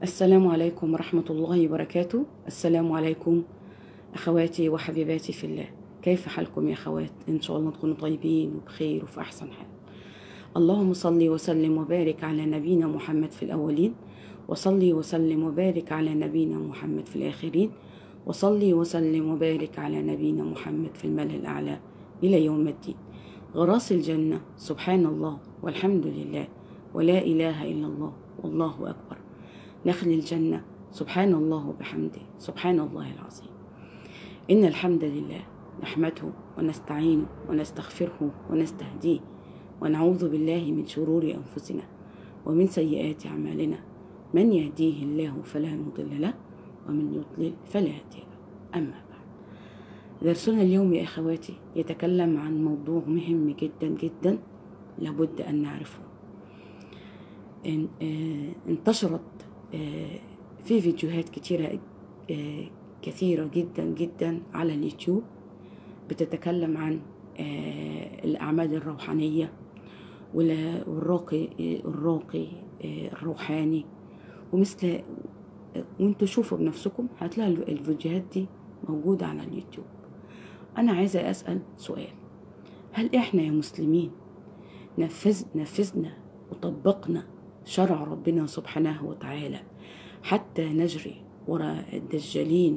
السلام عليكم ورحمة الله وبركاته السلام عليكم أخواتي وحبيباتي في الله كيف حالكم يا أخوات إن شاء الله تكونوا طيبين وبخير وفي أحسن حال اللهم صل وسلم وبارك على نبينا محمد في الأولين وصلي وسلم وبارك على نبينا محمد في الآخرين وصلي وسلم وبارك على نبينا محمد في الملأ الأعلى إلى يوم الدين غراس الجنة سبحان الله والحمد لله ولا إله إلا الله والله أكبر نخل الجنة سبحان الله وبحمده سبحان الله العظيم إن الحمد لله نحمده ونستعينه ونستغفره ونستهديه ونعوذ بالله من شرور أنفسنا ومن سيئات أعمالنا من يهديه الله فلا مضل له ومن يضلل فلا هادي له أما بعد درسنا اليوم يا أخواتي يتكلم عن موضوع مهم جدا جدا لابد أن نعرفه ان- آه، انتشرت آه، في فيديوهات كتيرة آه، كثيرة جدا جدا على اليوتيوب بتتكلم عن آه، الأعمال الروحانية ولا- والراقي الراقي آه، الروحاني ومثل وانتوا شوفوا بنفسكم هتلاقوا الفيديوهات دي موجودة على اليوتيوب أنا عايزة أسأل سؤال هل إحنا يا مسلمين نفذ نفذنا وطبقنا شرع ربنا سبحانه وتعالى حتى نجري وراء الدجالين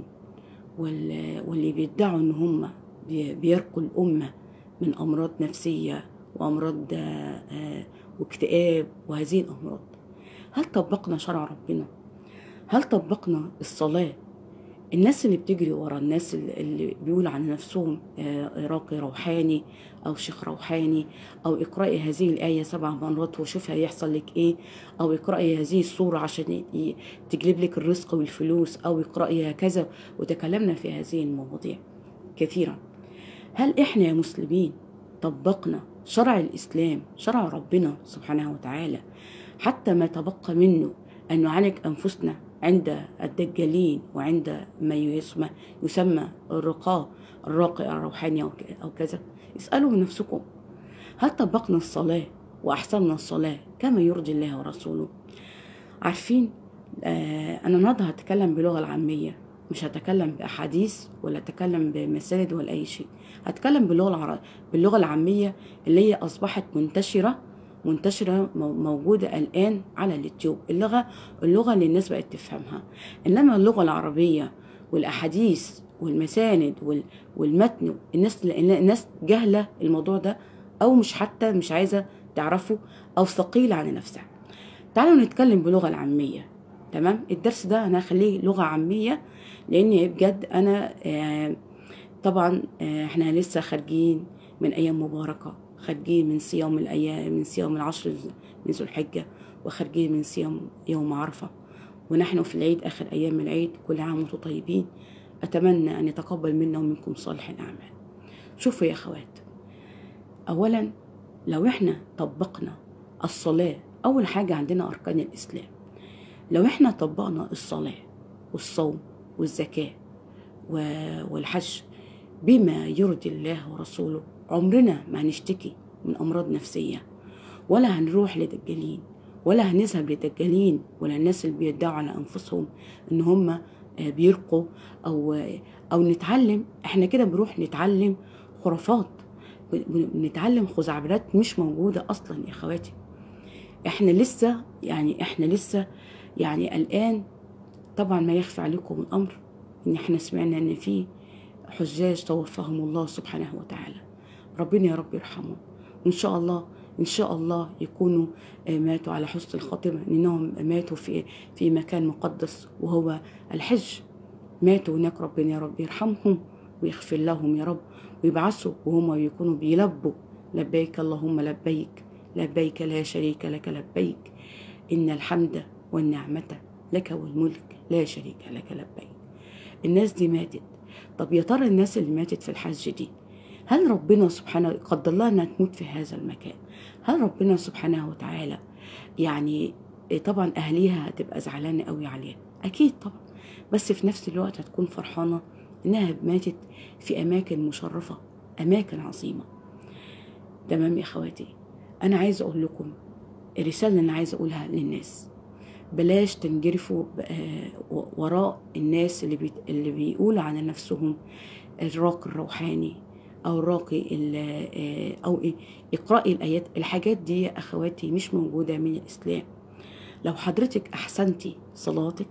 وال- واللي بيدعوا ان هم بي- بيرقوا الامه من امراض نفسيه وامراض آه، آه، واكتئاب وهذه الامراض هل طبقنا شرع ربنا هل طبقنا الصلاه الناس اللي بتجري ورا الناس اللي- اللي بيقول عن نفسهم آه، راقي روحاني او شيخ روحاني او اقرأي هذه الآية سبع مرات وشوف هيحصل لك ايه او اقرأي هذه السورة عشان ي- ي- تجلب لك الرزق والفلوس او اقرأي هكذا وتكلمنا في هذه المواضيع كثيرا هل احنا يا مسلمين طبقنا شرع الاسلام شرع ربنا سبحانه وتعالى حتى ما تبقى منه ان نعالج انفسنا عند الدجالين وعند ما يسمى يسمى الرقاء الراقي الروحاني أو ك- او كذا اسالوا من نفسكم هل طبقنا الصلاه واحسننا الصلاه كما يرضي الله ورسوله عارفين آه انا النهارده هتكلم بلغه العاميه مش هتكلم باحاديث ولا اتكلم بمساند ولا اي شيء هتكلم باللغه العر... باللغه العاميه اللي هي اصبحت منتشره منتشرة مو- موجودة الآن على اليوتيوب اللغة اللغة اللي الناس بقت تفهمها إنما اللغة العربية والأحاديث والمساند وال- والمتن الناس الناس جاهلة الموضوع ده أو مش حتى مش عايزة تعرفه أو ثقيلة على نفسها تعالوا نتكلم بلغة العامية تمام الدرس ده أنا هخليه لغة عامية لأن بجد أنا آه، طبعا آه، احنا لسه خارجين من أيام مباركة خارجين من صيام الأيام من صيام العشر من ذو الحجة وخارجين من صيام يوم عرفة ونحن في العيد آخر أيام العيد كل عام وانتم طيبين أتمنى أن يتقبل منا ومنكم صالح الأعمال شوفوا يا أخوات أولا لو احنا طبقنا الصلاة أول حاجة عندنا أركان الإسلام لو احنا طبقنا الصلاة والصوم والزكاة و- والحج بما يرضي الله ورسوله عمرنا ما هنشتكي من أمراض نفسية ولا هنروح لدجالين ولا هنذهب لدجالين ولا الناس اللي بيدعوا على أنفسهم إن هم آه، بيرقوا أو أو نتعلم إحنا كده بنروح نتعلم خرافات بن- بنتعلم خزعبلات مش موجودة أصلا يا خواتي احنا لسه يعني احنا لسه يعني الان طبعا ما يخفى عليكم الامر ان احنا سمعنا ان في حجاج توفاهم الله سبحانه وتعالى ربنا يا رب يرحمهم وان شاء الله ان شاء الله يكونوا آه، ماتوا على حسن الخاتمه لانهم ماتوا في في مكان مقدس وهو الحج ماتوا هناك ربنا يا رب يرحمهم ويغفر لهم يا رب ويبعثوا وهم يكونوا بيلبوا لبيك اللهم لبيك لبيك لا شريك لك لبيك إن الحمد والنعمة لك والملك لا شريك لك لبيك الناس دي ماتت طب يا ترى الناس اللي ماتت في الحج دي هل ربنا سبحانه قدر لها انها تموت في هذا المكان هل ربنا سبحانه وتعالى يعني طبعا اهليها هتبقى زعلانه قوي عليها اكيد طبعا بس في نفس الوقت هتكون فرحانه انها ماتت في اماكن مشرفه اماكن عظيمه تمام يا اخواتي انا عايزه اقول لكم الرساله اللي انا عايزه اقولها للناس بلاش تنجرفوا آه، وراء الناس اللي بي اللي بيقولوا عن نفسهم الراقي الروحاني او الراقي آه، او إيه اقراء الايات الحاجات دي يا اخواتي مش موجوده من الاسلام لو حضرتك احسنتي صلاتك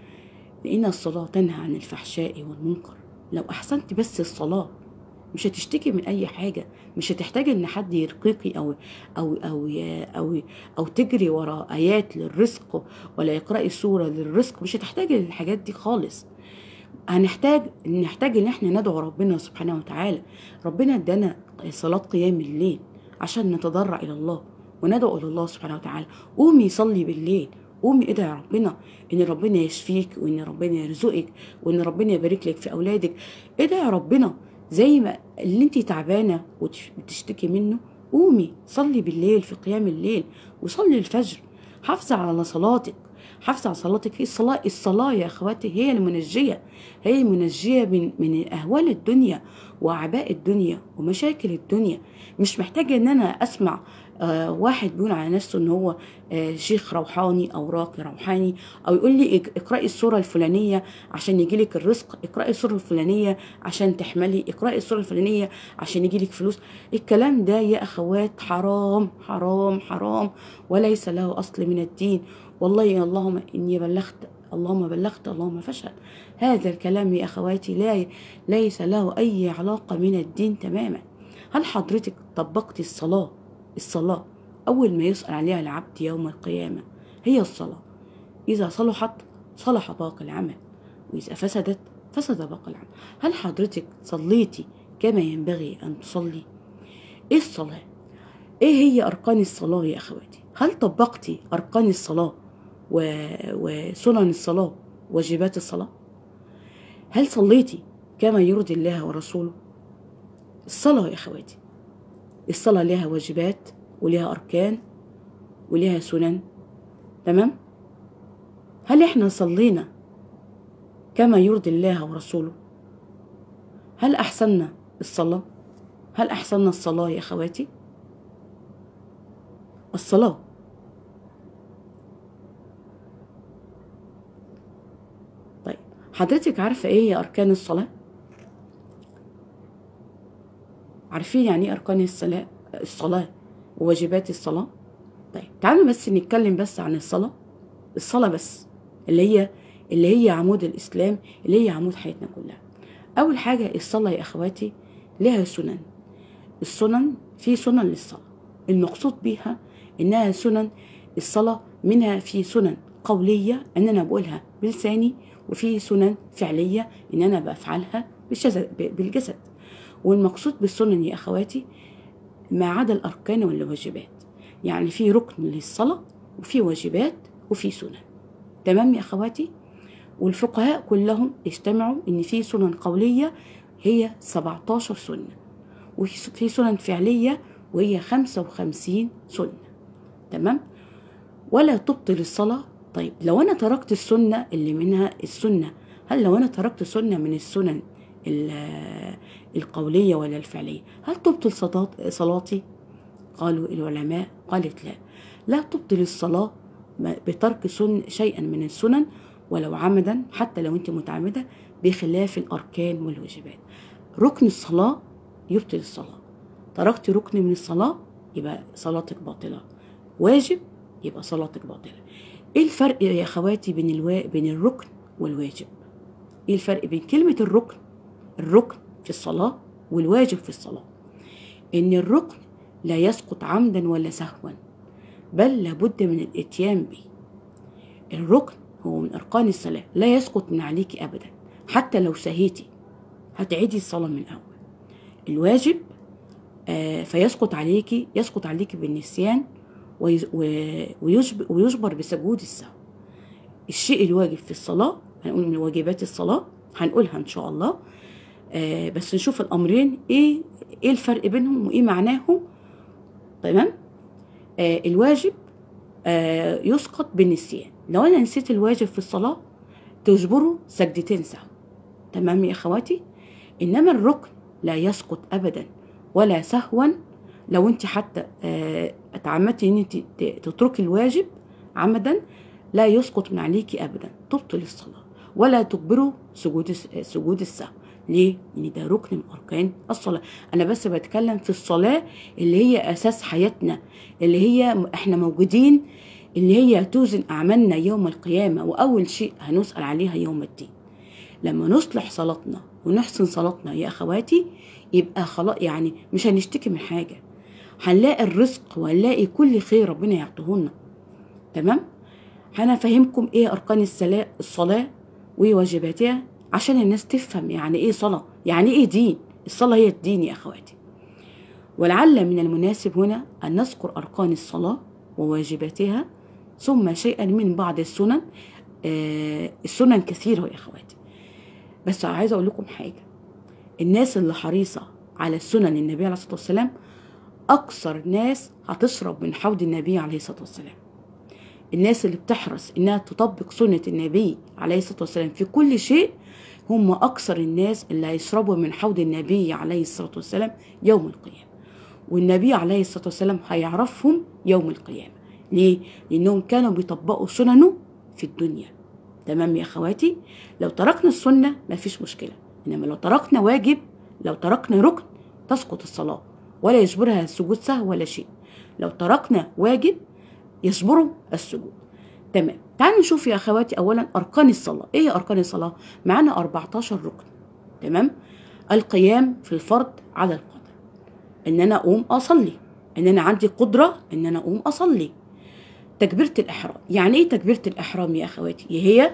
لان الصلاه تنهى عن الفحشاء والمنكر لو احسنتي بس الصلاه مش هتشتكي من اي حاجه مش هتحتاجي ان حد يرقيكي او او او او او تجري ورا ايات للرزق ولا يقراي سوره للرزق مش هتحتاجي للحاجات دي خالص هنحتاج نحتاج ان احنا ندعو ربنا سبحانه وتعالى ربنا ادانا صلاه قيام الليل عشان نتضرع الى الله وندعو الى الله سبحانه وتعالى قومي صلي بالليل قومي ادعي ربنا ان ربنا يشفيك وان ربنا يرزقك وان ربنا يبارك لك في اولادك ادعي ربنا زي ما اللي انت تعبانه وبتشتكي منه قومي صلي بالليل في قيام الليل وصلي الفجر حافظي على صلاتك حافظي على صلاتك هي الصلاة الصلاة يا اخواتي هي المنجية هي المنجية من من اهوال الدنيا واعباء الدنيا ومشاكل الدنيا مش محتاجة ان انا اسمع آه واحد بيقول على نفسه ان هو آه شيخ روحاني او راقي روحاني او يقول لي اقرأي السورة الفلانية عشان يجيلك الرزق اقرأي السورة الفلانية عشان تحملي اقرأي السورة الفلانية عشان يجيلك فلوس الكلام ده يا اخوات حرام حرام حرام وليس له اصل من الدين والله اللهم اني بلغت اللهم بلغت اللهم فاشهد هذا الكلام يا اخواتي لا ليس له اي علاقه من الدين تماما هل حضرتك طبقتي الصلاه الصلاة أول ما يسأل عليها العبد يوم القيامة هي الصلاة إذا صلحت صلح باقي العمل وإذا فسدت فسد باقي العمل هل حضرتك صليتي كما ينبغي أن تصلي؟ إيه الصلاة؟ إيه هي أركان الصلاة يا أخواتي؟ هل طبقتي أركان الصلاة و... وسنن الصلاة واجبات الصلاة؟ هل صليتي كما يرضي الله ورسوله؟ الصلاة يا أخواتي الصلاة لها واجبات ولها أركان ولها سنن تمام هل احنا صلينا كما يرضي الله ورسوله هل أحسننا الصلاة هل أحسننا الصلاة يا أخواتي الصلاة طيب حضرتك عارفة ايه هي أركان الصلاة عارفين يعني ايه اركان الصلاه الصلاه وواجبات الصلاه طيب تعالوا بس نتكلم بس عن الصلاه الصلاه بس اللي هي اللي هي عمود الاسلام اللي هي عمود حياتنا كلها اول حاجه الصلاه يا اخواتي لها سنن السنن في سنن للصلاه المقصود بها انها سنن الصلاه منها في سنن قوليه ان انا بقولها بلساني وفي سنن فعليه ان انا بفعلها بالجسد والمقصود بالسنن يا أخواتي ما عدا الأركان والواجبات يعني في ركن للصلاة وفي واجبات وفي سنن تمام يا أخواتي والفقهاء كلهم اجتمعوا إن في سنن قولية هي 17 سنة وفي سنن فعلية وهي 55 سنة تمام ولا تبطل الصلاة طيب لو أنا تركت السنة اللي منها السنة هل لو أنا تركت سنة من السنن القولية ولا الفعلية هل تبطل صلاتي قالوا العلماء قالت لا لا تبطل الصلاة بترك سن شيئا من السنن ولو عمدا حتى لو انت متعمدة بخلاف الأركان والواجبات ركن الصلاة يبطل الصلاة تركت ركن من الصلاة يبقى صلاتك باطلة واجب يبقى صلاتك باطلة ايه الفرق يا اخواتي بين الوا... بين الركن والواجب ايه الفرق بين كلمة الركن الركن في الصلاة والواجب في الصلاة إن الركن لا يسقط عمدا ولا سهوا بل لابد من الاتيان به الركن هو من أركان الصلاة لا يسقط من عليك أبدا حتى لو سهيتي هتعيدي الصلاة من الأول الواجب آه فيسقط عليك يسقط عليك بالنسيان ويجبر بسجود السهو الشيء الواجب في الصلاة هنقول من واجبات الصلاة هنقولها إن شاء الله آه بس نشوف الامرين ايه ايه الفرق بينهم وايه معناهم تمام آه الواجب آه يسقط بالنسيان لو انا نسيت الواجب في الصلاه تجبره سجدتين سهو تمام يا اخواتي انما الركن لا يسقط ابدا ولا سهوا لو انت حتى آه اتعمدتي ان انت تتركي الواجب عمدا لا يسقط من عليك ابدا تبطل الصلاه ولا تجبره سجود سجود السهو ليه؟ لان ده ركن من اركان الصلاه انا بس بتكلم في الصلاه اللي هي اساس حياتنا اللي هي احنا موجودين اللي هي توزن اعمالنا يوم القيامه واول شيء هنسال عليها يوم الدين لما نصلح صلاتنا ونحسن صلاتنا يا اخواتي يبقى خلاص يعني مش هنشتكي من حاجه هنلاقي الرزق وهنلاقي كل خير ربنا يعطيهولنا تمام هنفهمكم ايه اركان الصلاه الصلاه وواجباتها عشان الناس تفهم يعني ايه صلاه يعني ايه دين الصلاه هي الدين يا اخواتي ولعل من المناسب هنا ان نذكر اركان الصلاه وواجباتها ثم شيئا من بعض السنن آه السنن كثيره يا اخواتي بس عايزه اقول لكم حاجه الناس اللي حريصه على سنن النبي عليه الصلاه والسلام اكثر ناس هتشرب من حوض النبي عليه الصلاه والسلام الناس اللي بتحرص انها تطبق سنه النبي عليه الصلاه والسلام في كل شيء هم اكثر الناس اللي هيشربوا من حوض النبي عليه الصلاه والسلام يوم القيامه والنبي عليه الصلاه والسلام هيعرفهم يوم القيامه ليه لانهم كانوا بيطبقوا سننه في الدنيا تمام يا اخواتي لو تركنا السنه مفيش مشكله انما لو تركنا واجب لو تركنا ركن تسقط الصلاه ولا يجبرها السجود سهو ولا شيء لو تركنا واجب يجبره السجود تمام تعالوا نشوف يا اخواتي اولا اركان الصلاه ايه اركان الصلاه معانا 14 ركن تمام القيام في الفرض على القدر ان انا اقوم اصلي ان انا عندي قدره ان انا اقوم اصلي تكبيره الاحرام يعني ايه تكبيره الاحرام يا اخواتي هي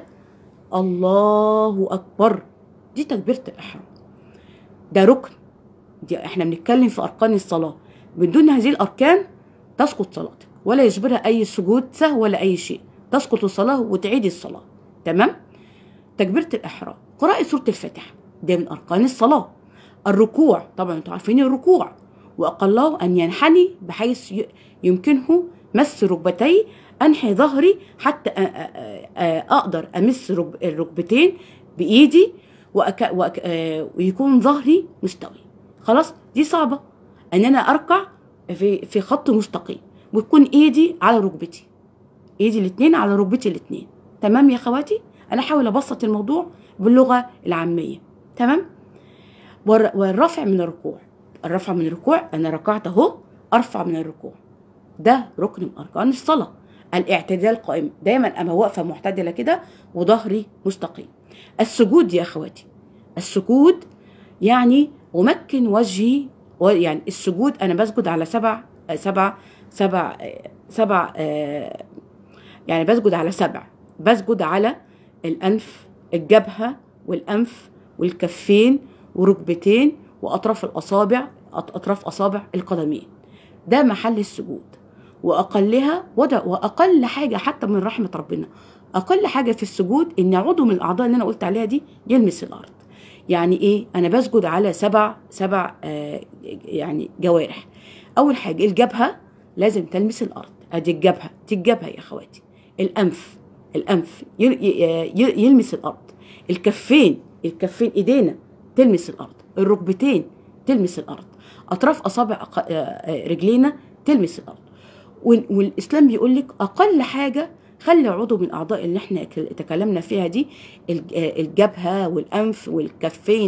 الله اكبر دي تكبيره الاحرام ده ركن دي احنا بنتكلم في اركان الصلاه بدون هذه الاركان تسقط صلاتك ولا يجبرها اي سجود سهو ولا اي شيء تسقط الصلاه وتعيد الصلاه تمام تكبيره الاحرام قراءه سوره الفاتحه ده من اركان الصلاه الركوع طبعا انتوا عارفين الركوع واقله ان ينحني بحيث يمكنه مس ركبتي انحي ظهري حتى اقدر امس الركبتين بايدي وأك... وأك... ويكون ظهري مستوي خلاص دي صعبه ان انا اركع في في خط مستقيم وتكون ايدي على ركبتي ايدي الاثنين على ركبتي الاثنين تمام يا خواتي انا احاول ابسط الموضوع باللغه العاميه تمام والرفع من الركوع الرفع من الركوع انا ركعت اهو ارفع من الركوع ده ركن من اركان الصلاه الاعتدال قائم دايما انا واقفه معتدله كده وظهري مستقيم السجود يا اخواتي السجود يعني امكن وجهي يعني السجود انا بسجد على سبع سبع سبع سبع يعني بسجد على سبع بسجد على الانف الجبهه والانف والكفين وركبتين واطراف الاصابع اطراف اصابع القدمين ده محل السجود واقلها وده واقل حاجه حتى من رحمه ربنا اقل حاجه في السجود ان عضو من الاعضاء اللي انا قلت عليها دي يلمس الارض يعني ايه انا بسجد على سبع سبع آه يعني جوارح اول حاجه الجبهه لازم تلمس الارض ادي الجبهه دي الجبهه يا اخواتي الانف الانف يلمس الارض الكفين الكفين ايدينا تلمس الارض الركبتين تلمس الارض اطراف اصابع رجلينا تلمس الارض والاسلام بيقول لك اقل حاجه خلي عضو من الاعضاء اللي احنا تكلمنا فيها دي الجبهه والانف والكفين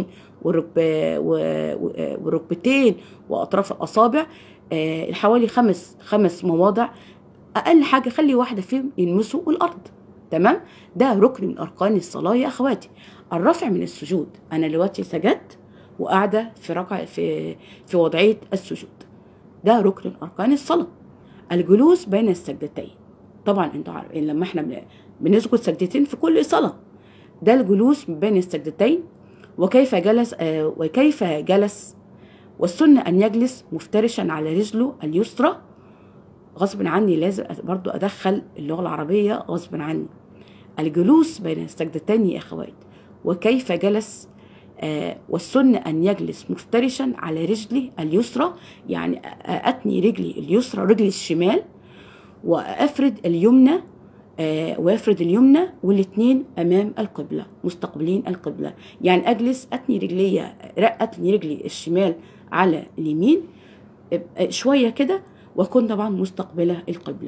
والركبتين واطراف الاصابع حوالي خمس خمس مواضع اقل حاجه خلي واحده فيهم يلمسوا الارض تمام ده ركن من اركان الصلاه يا اخواتي الرفع من السجود انا دلوقتي سجدت وقاعده في ركع في في وضعيه السجود ده ركن من اركان الصلاه الجلوس بين السجدتين طبعا انتوا عارفين لما احنا بنسجد سجدتين في كل صلاه ده الجلوس بين السجدتين وكيف جلس آه وكيف جلس والسنة أن يجلس مفترشا على رجله اليسرى غصب عني لازم برضو أدخل اللغة العربية غصب عني الجلوس بين السجدتين يا أخوات وكيف جلس آه والسنة أن يجلس مفترشا على رجلي اليسرى يعني أتني رجلي اليسرى رجلي الشمال وأفرد اليمنى آه وافرد اليمنى والاثنين امام القبله مستقبلين القبله يعني اجلس اتني رجلي اتني رجلي الشمال على اليمين شويه كده واكون طبعا مستقبله القبله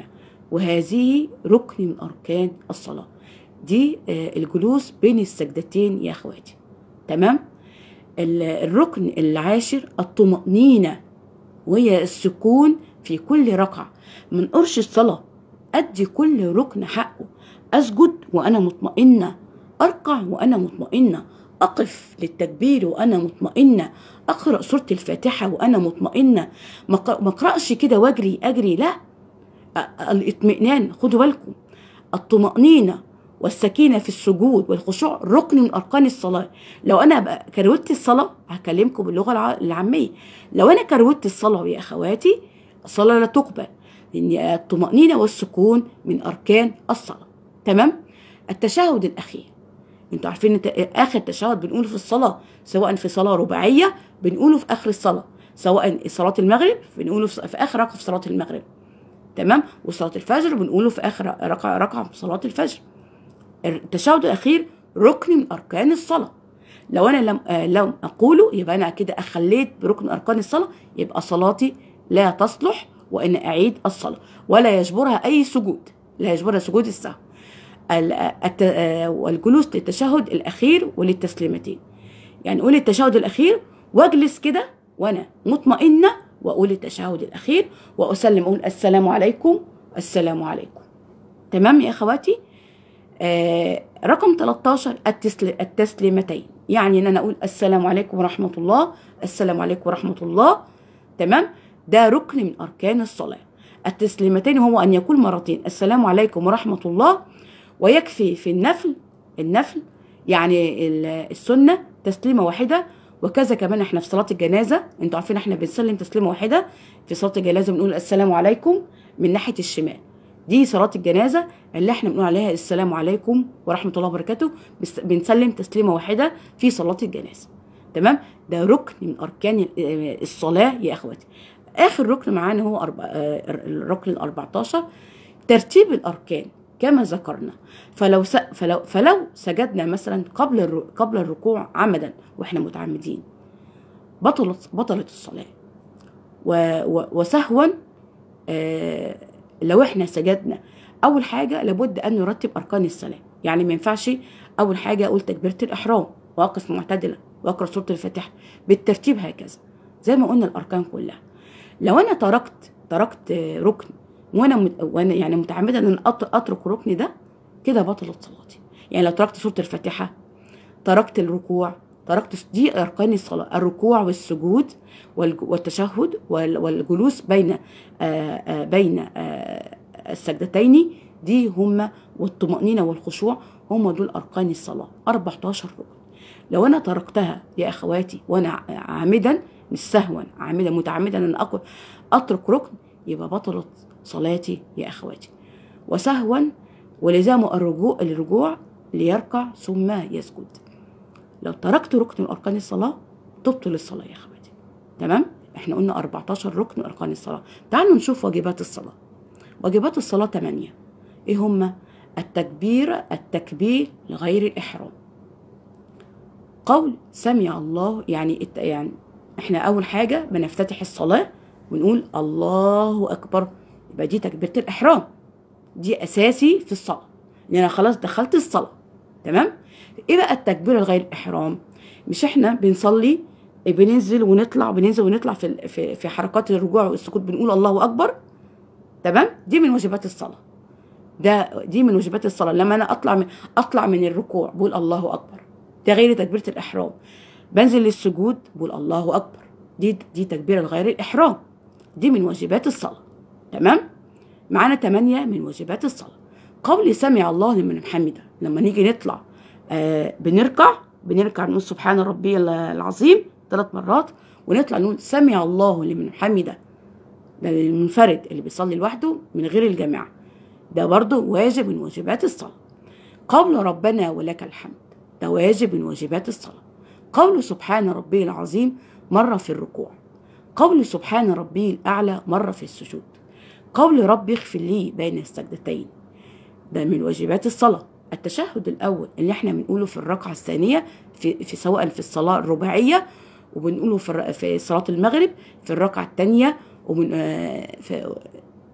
وهذه ركن من أركان الصلاة دي آه، الجلوس بين السجدتين يا أخواتي تمام ال- الركن العاشر الطمأنينة وهي السكون في كل ركعة من قرش الصلاة أدي كل ركن حقه أسجد وأنا مطمئنة أركع وأنا مطمئنة أقف للتكبير وأنا مطمئنة أقرأ سورة الفاتحة وأنا مطمئنة ما أق- ما أقرأش كده وأجري أجري لا أ- الاطمئنان خدوا بالكم الطمأنينة والسكينة في السجود والخشوع ركن من أركان الصلاة لو أنا بقى كروت الصلاة هكلمكم باللغة الع- العامية لو أنا كروت الصلاة يا أخواتي الصلاة لا تقبل لأن الطمأنينة والسكون من أركان الصلاة تمام التشهد الأخير انتوا عارفين انت اخر تشهد بنقوله في الصلاه سواء في صلاه رباعيه بنقوله في اخر الصلاه سواء صلاه المغرب بنقوله في في اخر ركعه في صلاه المغرب تمام وصلاه الفجر بنقوله في اخر ركعه ركعه في صلاه الفجر التشهد الاخير ركن من اركان الصلاه لو انا لم آه لم اقوله يبقى انا كده اخليت بركن من اركان الصلاه يبقى صلاتي لا تصلح وان اعيد الصلاه ولا يجبرها اي سجود لا يجبرها سجود السهو ال- الت- آه، والجلوس للتشهد الاخير وللتسليمتين يعني اقول التشهد الاخير واجلس كده وانا مطمئنه واقول التشهد الاخير واسلم اقول السلام عليكم السلام عليكم تمام يا اخواتي آه رقم 13 التسل... التسليمتين يعني ان انا اقول السلام عليكم ورحمه الله السلام عليكم ورحمه الله تمام ده ركن من اركان الصلاه التسليمتين هو ان يقول مرتين السلام عليكم ورحمه الله ويكفي في النفل النفل يعني ال- السنه تسليمه واحده وكذا كمان احنا في صلاه الجنازه انتوا عارفين احنا بنسلم تسليمه واحده في صلاه الجنازه بنقول السلام عليكم من ناحيه الشمال دي صلاه الجنازه اللي احنا بنقول عليها السلام عليكم ورحمه الله وبركاته بس- بنسلم تسليمه واحده في صلاه الجنازه تمام ده ركن من اركان ال- الصلاه يا اخواتي اخر ركن معانا هو أربع... آه، الركن ال 14 ترتيب الاركان كما ذكرنا فلو س... فلو فلو سجدنا مثلا قبل الر... قبل الركوع عمدا واحنا متعمدين بطلت بطلت الصلاه و... و... وسهوا آه لو احنا سجدنا اول حاجه لابد ان نرتب اركان الصلاه يعني ما ينفعش اول حاجه اقول تكبيره الاحرام واقف معتدلا واقرا سوره الفاتحه بالترتيب هكذا زي ما قلنا الاركان كلها لو انا تركت تركت آه، ركن وانا مت... وانا يعني متعمده ان أنا أت- اترك الركن ده كده بطلت صلاتي يعني لو تركت سوره الفاتحه تركت الركوع تركت دي اركان الصلاه الركوع والسجود والج- والتشهد وال- والجلوس بين آه، آه، بين آه، السجدتين دي هم والطمأنينة والخشوع هم دول أركان الصلاة 14 ركن لو أنا تركتها يا أخواتي وأنا عامدا مش سهوا عامدا متعمدا أن أقول أترك ركن يبقى بطلت صلاتي يا أخواتي وسهوا ولزام الرجوع الرجوع ليركع ثم يسجد لو تركت ركن من أركان الصلاة تبطل الصلاة يا أخواتي تمام احنا قلنا 14 ركن من أركان الصلاة تعالوا نشوف واجبات الصلاة واجبات الصلاة 8 ايه هما التكبير التكبير لغير الإحرام قول سمع الله يعني الت- يعني احنا أول حاجة بنفتتح الصلاة ونقول الله أكبر يبقى دي تكبيرة الإحرام دي أساسي في الصلاة لأن أنا خلاص دخلت الصلاة تمام ايه بقى التكبير الغير الإحرام مش احنا بنصلي بننزل ونطلع بننزل ونطلع في في في حركات الرجوع والسكوت بنقول الله أكبر تمام دي من واجبات الصلاة ده دي من واجبات الصلاة لما أنا أطلع من أطلع من الركوع بقول الله أكبر ده غير تكبيرة الإحرام بنزل للسجود بقول الله أكبر دي دي تكبيرة غير الإحرام دي من واجبات الصلاة تمام معانا تمانية من واجبات الصلاة قول سمع الله لمن حمده لما نيجي نطلع آه بنركع بنركع نقول سبحان ربي العظيم ثلاث مرات ونطلع نقول سمع الله لمن حمده ده المنفرد اللي بيصلي لوحده من غير الجماعة ده برضه واجب من واجبات الصلاة قول ربنا ولك الحمد ده واجب من واجبات الصلاة قول سبحان ربي العظيم مرة في الركوع قول سبحان ربي الأعلى مرة في السجود قول ربي اغفر لي بين السجدتين ده من واجبات الصلاة التشهد الأول اللي احنا بنقوله في الركعة الثانية في, في سواء في الصلاة الرباعية وبنقوله في, الر- في صلاة المغرب في الركعة الثانية ومن آه، في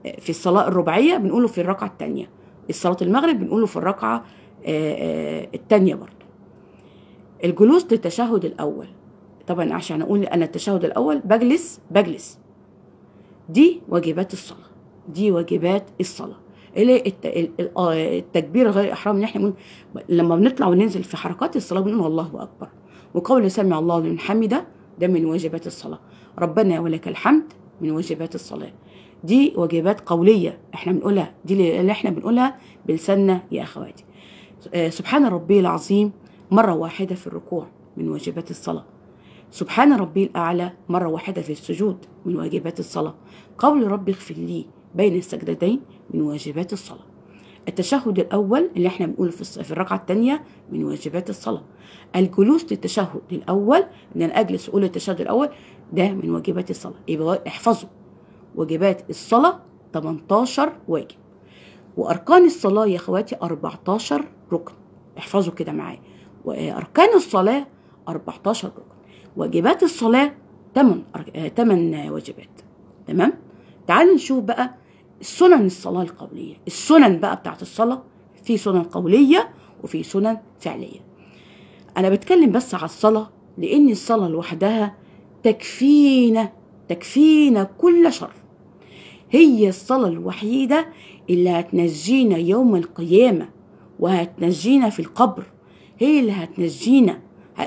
في الصلاة الرباعية بنقوله في الركعة الثانية الصلاة المغرب بنقوله في الركعة الثانية برضه الجلوس للتشهد الأول طبعا عشان أقول أنا التشهد الأول بجلس بجلس دي واجبات الصلاة دي واجبات الصلاة اللي التكبير غير الإحرام اللي احنا بنقول لما بنطلع وننزل في حركات الصلاة بنقول الله أكبر وقول سمع الله لمن حمده ده من واجبات الصلاة ربنا ولك الحمد من واجبات الصلاة دي واجبات قولية احنا بنقولها دي اللي احنا بنقولها بلساننا يا أخواتي سبحان ربي العظيم مرة واحدة في الركوع من واجبات الصلاة سبحان ربي الأعلى مرة واحدة في السجود من واجبات الصلاة قول ربي اغفر لي بين السجدتين من واجبات الصلاة التشهد الأول اللي احنا بنقوله في الركعة الثانية من واجبات الصلاة الجلوس للتشهد الأول إن أنا أجلس أقول التشهد الأول ده من واجبات الصلاة يبقى احفظوا واجبات الصلاة 18 واجب وأركان الصلاة يا أخواتي 14 ركن احفظوا كده معايا وأركان الصلاة 14 ركن واجبات الصلاة 8 8 واجبات تمام تعالوا نشوف بقى سنن الصلاة القولية السنن بقى بتاعت الصلاة في سنن قولية وفي سنن فعلية أنا بتكلم بس على الصلاة لأن الصلاة لوحدها تكفينا تكفينا كل شر هي الصلاة الوحيدة اللي هتنجينا يوم القيامة وهتنجينا في القبر هي اللي هتنجينا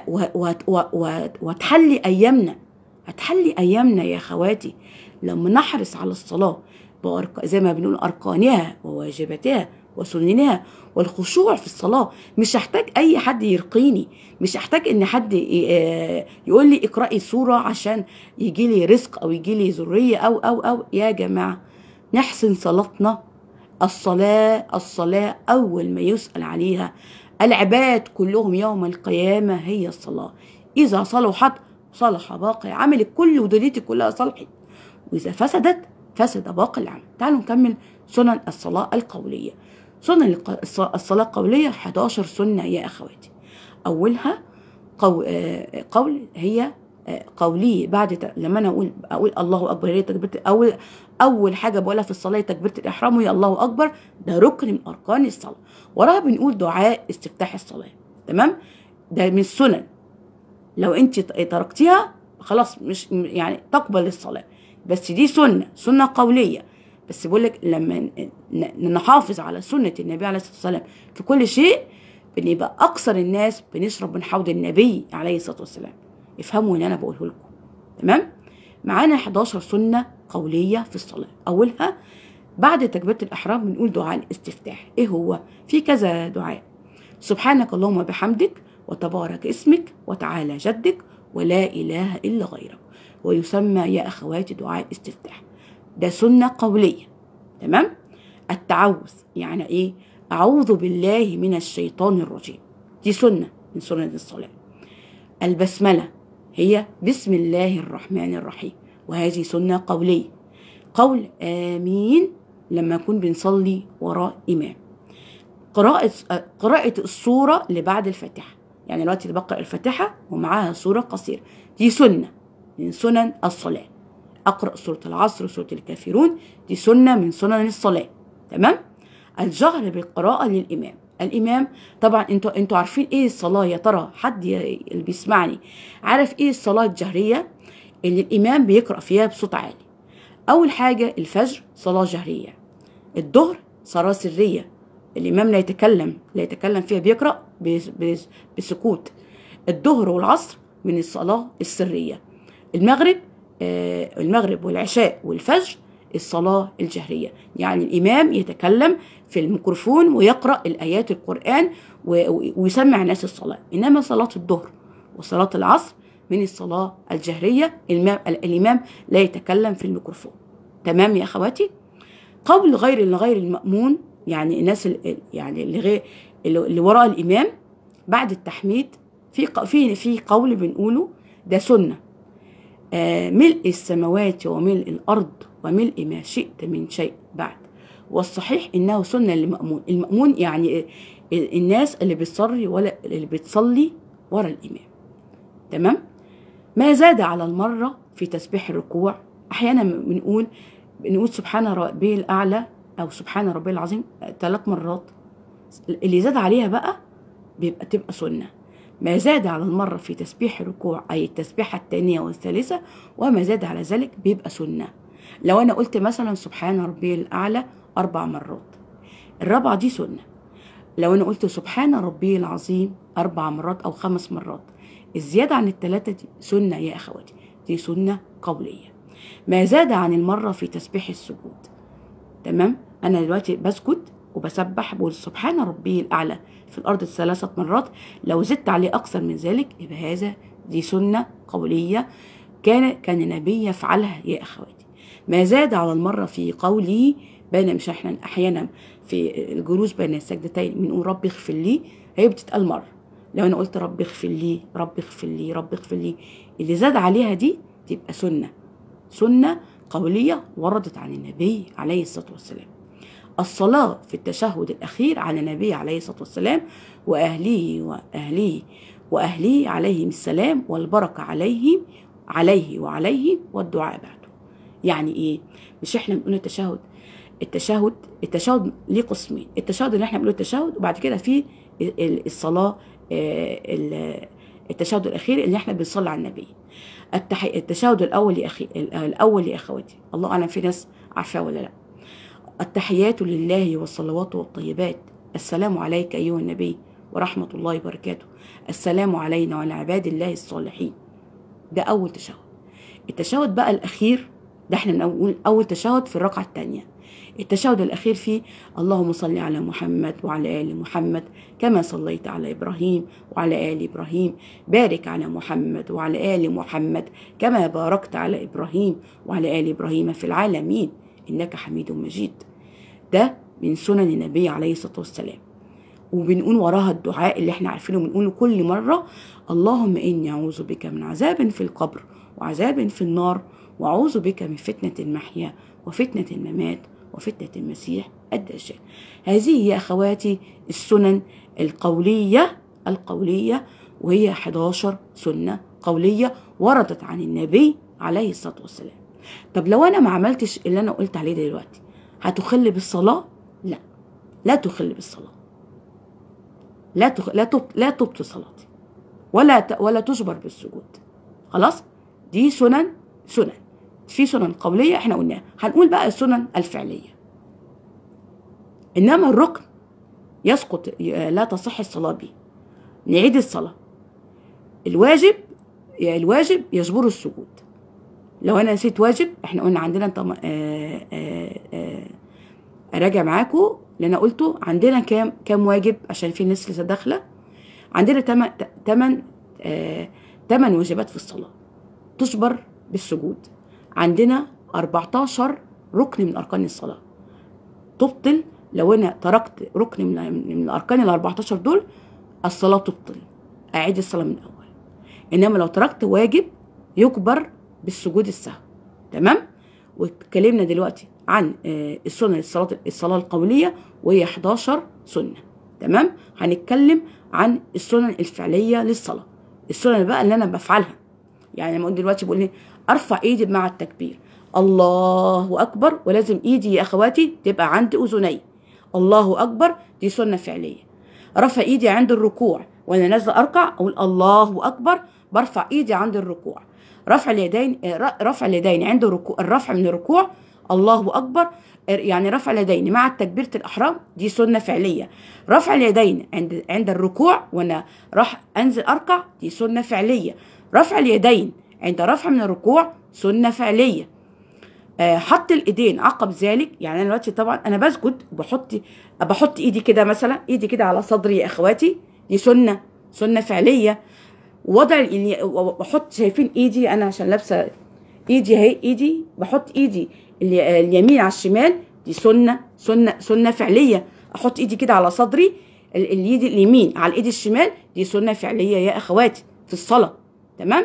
وهتحلي أيامنا هتحلي أيامنا يا خواتي لما نحرص على الصلاة زي ما بنقول أركانها وواجباتها وسننها والخشوع في الصلاة مش هحتاج أي حد يرقيني مش هحتاج إن حد يقول لي اقرأي سورة عشان يجي لي رزق أو يجي لي ذرية أو أو أو يا جماعة نحسن صلاتنا الصلاة الصلاة أول ما يسأل عليها العباد كلهم يوم القيامة هي الصلاة إذا صلحت صلح باقي عملك كله ودنيتك كلها صلحت وإذا فسدت فسد باقي العمل تعالوا نكمل سنن الصلاة القولية سنن الصلاة القولية 11 سنة يا أخواتي أولها قول, قول هي قولي بعد لما انا اقول اقول الله اكبر هي تكبيره اول اول حاجه بقولها في الصلاه تكبيره الاحرام وهي الله اكبر ده ركن من اركان الصلاه وراها بنقول دعاء استفتاح الصلاه تمام ده من السنن لو انت تركتيها خلاص مش يعني تقبل الصلاه بس دي سنه سنه قوليه بس بقول لك لما نحافظ على سنه النبي عليه الصلاه والسلام في كل شيء بنبقى اكثر الناس بنشرب من حوض النبي عليه الصلاه والسلام افهموا اللي انا بقوله لكم تمام معانا 11 سنه قوليه في الصلاه اولها بعد تكبيره الاحرام بنقول دعاء الاستفتاح ايه هو في كذا دعاء سبحانك اللهم وبحمدك وتبارك اسمك وتعالى جدك ولا اله الا غيرك ويسمى يا اخواتي دعاء الاستفتاح ده سنه قوليه تمام التعوذ يعني ايه اعوذ بالله من الشيطان الرجيم دي سنه من سنن الصلاه البسمله هي بسم الله الرحمن الرحيم وهذه سنة قولية قول آمين لما نكون بنصلي وراء إمام قراءة قراءة السورة اللي بعد الفاتحة يعني دلوقتي اللي بقرأ الفاتحة ومعاها سورة قصيرة دي سنة من سنن الصلاة أقرأ سورة العصر وسورة الكافرون دي سنة من سنن الصلاة تمام الجهر بالقراءة للإمام الامام طبعا انتوا انتوا عارفين ايه الصلاه يا ترى حد اللي بيسمعني عارف ايه الصلاه الجهريه اللي الامام بيقرا فيها بصوت عالي اول حاجه الفجر صلاه جهريه الظهر صلاه سريه الامام لا يتكلم لا يتكلم فيها بيقرا بسكوت الظهر والعصر من الصلاه السريه المغرب آه المغرب والعشاء والفجر الصلاة الجهرية يعني الإمام يتكلم في الميكروفون ويقرأ الآيات القرآن ويسمع الناس الصلاة إنما صلاة الظهر وصلاة العصر من الصلاة الجهرية الإمام لا يتكلم في الميكروفون تمام يا أخواتي قول غير لغير المأمون يعني الناس اللي يعني اللي غير اللي وراء الإمام بعد التحميد في في في قول بنقوله ده سنة آه ملء السماوات وملء الأرض وملء ما شئت من شيء بعد والصحيح انه سنه للمامون المامون يعني الناس اللي بتصلي ولا اللي بتصلي ورا الامام تمام ما زاد على المره في تسبيح الركوع احيانا بنقول بنقول سبحان ربي الاعلى او سبحان ربي العظيم ثلاث مرات اللي زاد عليها بقى بيبقى تبقى سنه ما زاد على المرة في تسبيح الركوع أي التسبيحة الثانية والثالثة وما زاد على ذلك بيبقى سنة لو أنا قلت مثلا سبحان ربي الأعلى أربع مرات الرابعة دي سنة لو أنا قلت سبحان ربي العظيم أربع مرات أو خمس مرات الزيادة عن الثلاثة دي سنة يا أخواتي دي سنة قولية ما زاد عن المرة في تسبيح السجود تمام أنا دلوقتي بسجد وبسبح بقول سبحان ربي الأعلى في الأرض ثلاثة مرات لو زدت عليه أكثر من ذلك يبقى هذا دي سنة قولية كان كان النبي يفعلها يا أخواتي ما زاد على المرة في قوله بين مش احنا أحيانا في الجلوس بين السجدتين بنقول رب اغفر لي هي بتتقال مرة لو أنا قلت رب اغفر لي رب اغفر لي رب اغفر لي اللي زاد عليها دي تبقى سنة سنة قولية وردت عن النبي عليه الصلاة والسلام الصلاة في التشهد الأخير على النبي عليه الصلاة والسلام وأهله وأهله وأهله عليهم السلام والبركة عليهم عليه وعليه والدعاء بعده يعني إيه مش إحنا بنقول التشهد التشهد التشهد ليه قسمين التشهد اللي إحنا بنقول التشهد وبعد كده في الصلاة التشهد الأخير اللي إحنا بنصلي على النبي التشهد الأول يا أخي الأول يا أخواتي الله أعلم في ناس عارفاه ولا لأ التحيات لله والصلوات والطيبات السلام عليك أيها النبي ورحمة الله وبركاته السلام علينا وعلى عباد الله الصالحين ده أول تشهد التشهد بقى الأخير ده احنا نقول أول تشهد في الركعة الثانية التشهد الأخير فيه اللهم صل على محمد وعلى آل محمد كما صليت على إبراهيم وعلى آل إبراهيم بارك على محمد وعلى آل محمد كما باركت على إبراهيم وعلى آل إبراهيم في العالمين إنك حميد مجيد ده من سنن النبي عليه الصلاة والسلام وبنقول وراها الدعاء اللي احنا عارفينه بنقوله كل مرة اللهم إني أعوذ بك من عذاب في القبر وعذاب في النار وأعوذ بك من فتنة المحيا وفتنة الممات وفتنة المسيح الدجال هذه يا أخواتي السنن القولية القولية وهي 11 سنة قولية وردت عن النبي عليه الصلاة والسلام طب لو أنا ما عملتش اللي أنا قلت عليه دلوقتي هتخل بالصلاة؟ لا لا تخل بالصلاة لا تخ... لا تب... لا تبطل صلاتي ولا ت... ولا تجبر بالسجود خلاص دي سنن سنن في سنن قولية احنا قلناها هنقول بقى السنن الفعلية إنما الركن يسقط لا تصح الصلاة به نعيد الصلاة الواجب الواجب يجبر السجود لو انا نسيت واجب احنا قلنا عندنا طم... آآ آآ اراجع معاكم اللي انا قلته عندنا كام كام واجب عشان في ناس لسه داخله عندنا تمن تمن تمن واجبات في الصلاه تجبر بالسجود عندنا 14 ركن من اركان الصلاه تبطل لو انا تركت ركن من الاركان ال 14 دول الصلاه تبطل اعيد الصلاه من الاول انما لو تركت واجب يجبر بالسجود السهو تمام واتكلمنا دلوقتي عن السنن الصلاه الصلاه القوليه وهي 11 سنه تمام هنتكلم عن السنن الفعليه للصلاه السنن بقى اللي انا بفعلها يعني لما اقول دلوقتي بقول لي ارفع ايدي مع التكبير الله اكبر ولازم ايدي يا اخواتي تبقى عند اذني الله اكبر دي سنه فعليه رفع ايدي عند الركوع وانا نازله اركع اقول الله اكبر برفع ايدي عند الركوع رفع اليدين رفع اليدين عند الركوع الرفع من الركوع الله اكبر يعني رفع اليدين مع تكبيره الاحرام دي سنه فعليه رفع اليدين عند عند الركوع وانا راح انزل اركع دي سنه فعليه رفع اليدين عند رفع من الركوع سنه فعليه أه حط الايدين عقب ذلك يعني انا دلوقتي طبعا انا بسجد وبحط بحط ايدي كده مثلا ايدي كده على صدري يا اخواتي دي سنه سنه فعليه وضع بحط شايفين ايدي انا عشان لابسه ايدي اهي ايدي بحط ايدي اليمين على الشمال دي سنه سنه سنه فعليه احط ايدي كده على صدري اليد اليمين على الايد الشمال دي سنه فعليه يا اخواتي في الصلاه تمام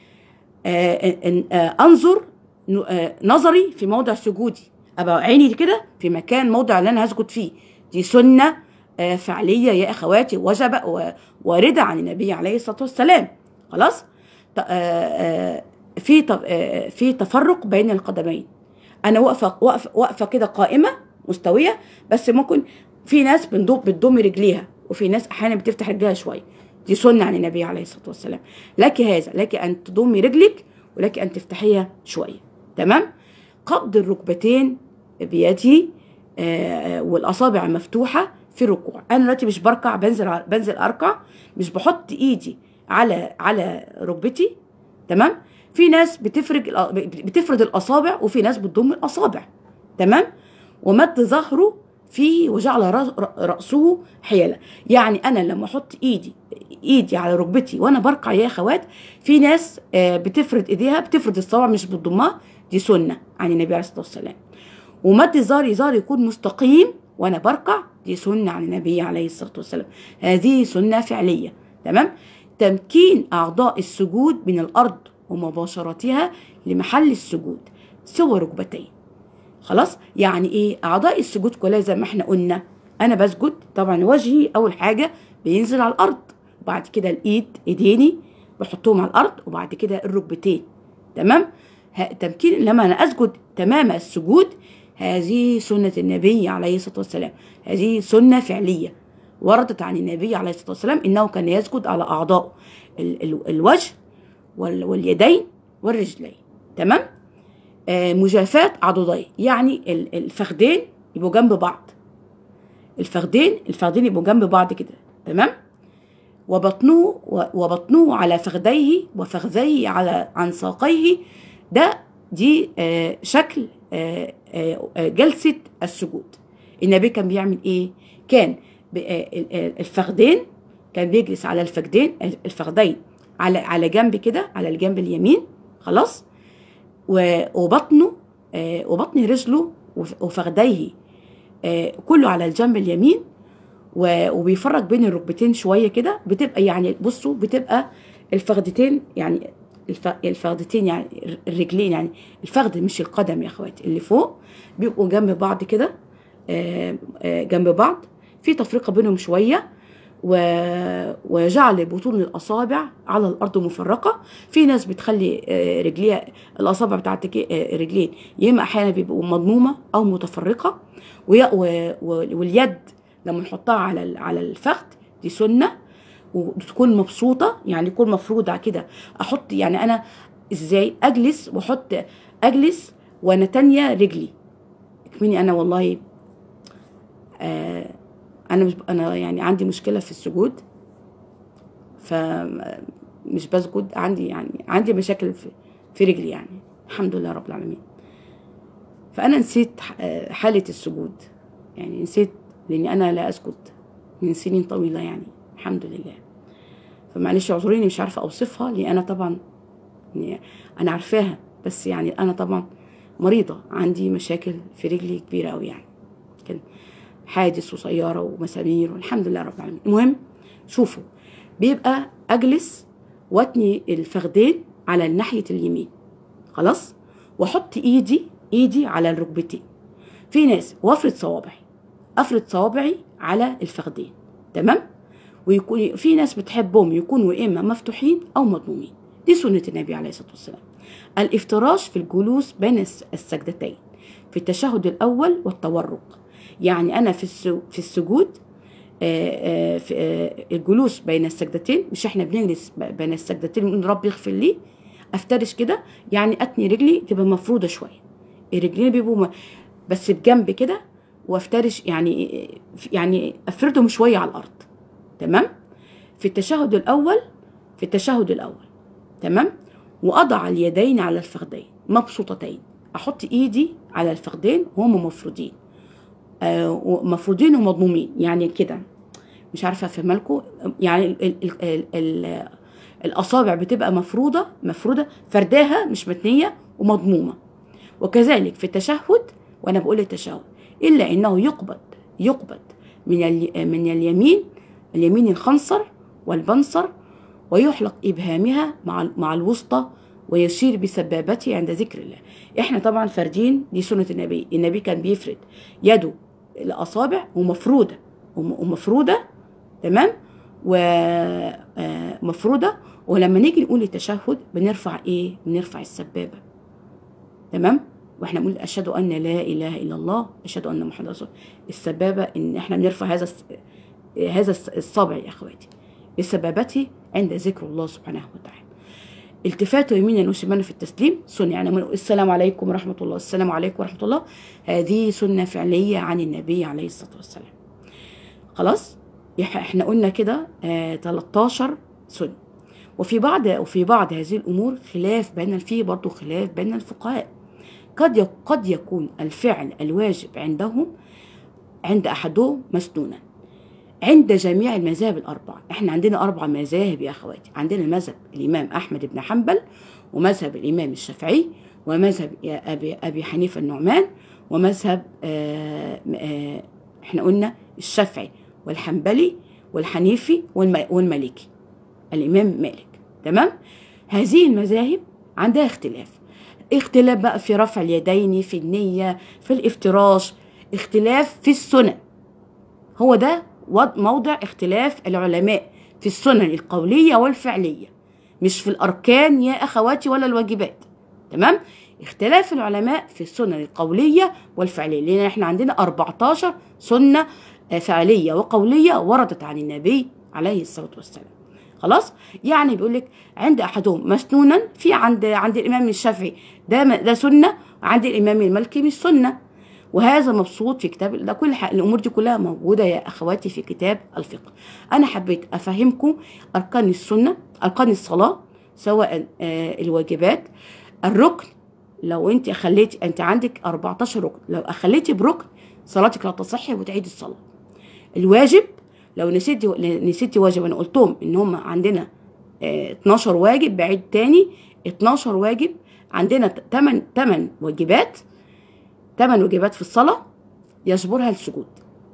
آه آه انظر آه نظري في موضع سجودي ابقى عيني كده في مكان موضع اللي انا هسجد فيه دي سنه فعليه يا اخواتي وجب وارده عن النبي عليه الصلاه والسلام خلاص في في تفرق بين القدمين انا واقفه واقفه واقفه كده قائمه مستويه بس ممكن في ناس بتضم بتضم رجليها وفي ناس احيانا بتفتح رجليها شويه دي سنه عن النبي عليه الصلاه والسلام لك هذا لك ان تضمي رجلك ولك ان تفتحيها شويه تمام قبض الركبتين بيدي آه، والاصابع مفتوحه في الركوع انا دلوقتي مش بركع بنزل ع- بنزل اركع مش بحط ايدي على على ركبتي تمام في ناس بتفرج الأ- بتفرد الاصابع وفي ناس بتضم الاصابع تمام ومد ظهره فيه وجعل رأس- راسه حيله يعني انا لما احط ايدي ايدي على ركبتي وانا بركع يا اخوات في ناس آه، بتفرد ايديها بتفرد الصوابع مش بتضمها دي سنه عن النبي عليه الصلاه والسلام ومد ظهري ظهري يكون مستقيم وانا بركع دي سنه عن النبي عليه الصلاه والسلام هذه سنه فعليه تمام تمكين اعضاء السجود من الارض ومباشرتها لمحل السجود سوى ركبتين خلاص يعني ايه اعضاء السجود كلها زي ما احنا قلنا انا بسجد طبعا وجهي اول حاجه بينزل على الارض وبعد كده الايد ايديني بحطهم على الارض وبعد كده الركبتين تمام ه- تمكين لما انا اسجد تمام السجود هذه سنه النبي عليه الصلاه والسلام هذه سنه فعليه وردت عن النبي عليه الصلاه والسلام انه كان يسجد على اعضاء ال- ال- الوجه وال- واليدين والرجلين تمام آه، مجافاة عضدين يعني ال- الفخدين يبقوا جنب بعض الفخدين الفخدين يبقوا جنب بعض كده تمام وبطنه و- وبطنه على فخديه وفخذيه على عن ساقيه ده دي آه، شكل آه، آه، آه، جلسة السجود النبي كان بيعمل ايه كان ب- آه، ال- آه، الفخدين كان بيجلس على الفخدين الفخدين على على جنب كده على الجنب اليمين خلاص و- وبطنه آه، وبطن رجله وف- وفخديه آه، كله على الجنب اليمين و- وبيفرج بين الركبتين شويه كده بتبقى يعني بصوا بتبقى الفخدتين يعني الف- الفخدتين يعني الرجلين يعني الفخذ مش القدم يا اخواتي اللي فوق بيبقوا جنب بعض كده آه، آه، جنب بعض في تفرقه بينهم شويه و- وجعل بطون الاصابع على الارض مفرقه في ناس بتخلي آه، رجليها الاصابع بتاعت الك- آه، الرجلين يا اما احيانا بيبقوا مضمومه او متفرقه وي- و- و- واليد لما نحطها على ال- على الفخذ دي سنه وتكون مبسوطه يعني يكون مفروضه كده احط يعني انا ازاي اجلس واحط اجلس وانا تانية رجلي اكمني انا والله آه انا مش انا يعني عندي مشكله في السجود فمش بسجد عندي يعني عندي مشاكل في, في رجلي يعني الحمد لله رب العالمين فانا نسيت ح- آه، حاله السجود يعني نسيت لاني انا لا اسجد من سنين طويله يعني الحمد لله فمعلش اعذريني مش عارفه اوصفها لان انا طبعا يعني انا عارفاها بس يعني انا طبعا مريضه عندي مشاكل في رجلي كبيره قوي يعني كان حادث وسياره ومسامير والحمد لله رب العالمين المهم شوفوا بيبقى اجلس واتني الفخدين على ناحيه اليمين خلاص واحط ايدي ايدي على الركبتين في ناس وافرد صوابعي افرد صوابعي على الفخدين تمام ويكون في ناس بتحبهم يكونوا اما مفتوحين او مضمومين دي سنه النبي عليه الصلاه والسلام الافتراش في الجلوس بين الس- السجدتين في التشهد الاول والتورق يعني انا في الس- في السجود آه، آه، في آه، الجلوس بين السجدتين مش احنا بنجلس ب- بين السجدتين ونقول رب يغفر لي افترش كده يعني اتني رجلي تبقى مفروده شويه الرجلين بيبقوا م- بس بجنب كده وافترش يعني يعني افردهم شويه على الارض تمام في التشهد الاول في التشهد الاول تمام واضع اليدين على الفخذين مبسوطتين احط ايدي على الفخذين وهم مفرودين آه مفرودين ومضمومين يعني كده مش عارفه افهمها لكم يعني ال ال ال ال ال الاصابع بتبقى مفروده مفروده فرداها مش متنيه ومضمومه وكذلك في التشهد وانا بقول التشهد الا انه يقبض يقبض من ال- من اليمين اليمين الخنصر والبنصر ويحلق ابهامها مع ال- مع الوسطى ويشير بسبابته عند ذكر الله احنا طبعا فاردين دي سنه النبي النبي كان بيفرد يده الاصابع ومفروده وم- ومفروده تمام ومفروده ولما نيجي نقول التشهد بنرفع ايه بنرفع السبابه تمام واحنا بنقول اشهد ان لا اله الا الله اشهد ان محمد رسول الله. السبابه ان احنا بنرفع هذا الس- هذا الس- الصابع يا اخواتي بسبابته عند ذكر الله سبحانه وتعالى التفاته يمينا وشمالا في التسليم سنه يعني من السلام عليكم ورحمه الله السلام عليكم ورحمه الله هذه سنه فعليه عن النبي عليه الصلاه والسلام خلاص يح- احنا قلنا كده آه 13 سنه وفي بعض وفي بعض هذه الامور خلاف بين فيه برضه خلاف بين الفقهاء قد يك- قد يكون الفعل الواجب عندهم عند احدهم مسنونا عند جميع المذاهب الأربعة احنا عندنا أربع مذاهب يا أخواتي عندنا مذهب الإمام أحمد بن حنبل ومذهب الإمام الشافعي ومذهب يا أبي, أبي حنيفة النعمان ومذهب آه آه احنا قلنا الشافعي والحنبلي والحنيفي والم- والمالكي الإمام مالك تمام هذه المذاهب عندها اختلاف اختلاف بقى في رفع اليدين في النية في الافتراش اختلاف في السنن هو ده وض- موضع اختلاف العلماء في السنن القولية والفعلية مش في الأركان يا أخواتي ولا الواجبات تمام اختلاف العلماء في السنن القولية والفعلية لأن احنا عندنا 14 سنة آه، فعلية وقولية وردت عن النبي عليه الصلاة والسلام خلاص يعني بيقول لك عند احدهم مسنونا في عند عند الامام الشافعي ده م- ده سنه وعند الامام المالكي مش سنه وهذا مبسوط في كتاب ده كل ح- الامور دي كلها موجوده يا اخواتي في كتاب الفقه انا حبيت افهمكم اركان السنه اركان الصلاه سواء آه، الواجبات الركن لو انت خليتي انت عندك 14 ركن لو اخليتي بركن صلاتك لا تصح وتعيد الصلاه الواجب لو نسيتي نسيتي واجب انا قلتهم ان هم عندنا آه، 12 واجب بعيد تاني 12 واجب عندنا 8 8 واجبات 8 واجبات في الصلاه يجبرها السجود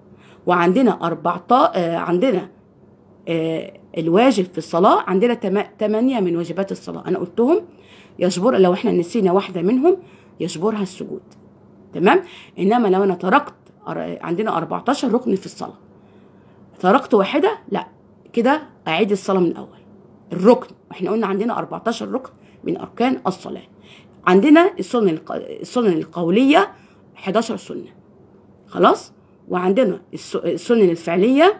وعندنا 14 آه، عندنا آه، الواجب في الصلاه عندنا 8 من واجبات الصلاه انا قلتهم يجبر لو احنا نسينا واحده منهم يجبرها السجود تمام انما لو انا تركت أر- عندنا 14 ركن في الصلاه تركت واحدة لا كده أعيد الصلاة من الأول الركن احنا قلنا عندنا 14 ركن من أركان الصلاة عندنا السنن الق... السنن القولية 11 سنة خلاص وعندنا الس- السنن الفعلية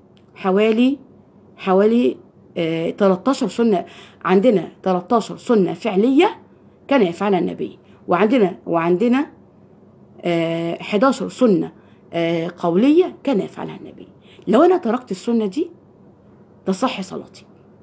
حوالي حوالي آه 13 سنة عندنا 13 سنة فعلية كان يفعلها النبي وعندنا وعندنا آه 11 سنة آه قولية كان يفعلها النبي لو أنا تركت السنة دي تصح صلاتي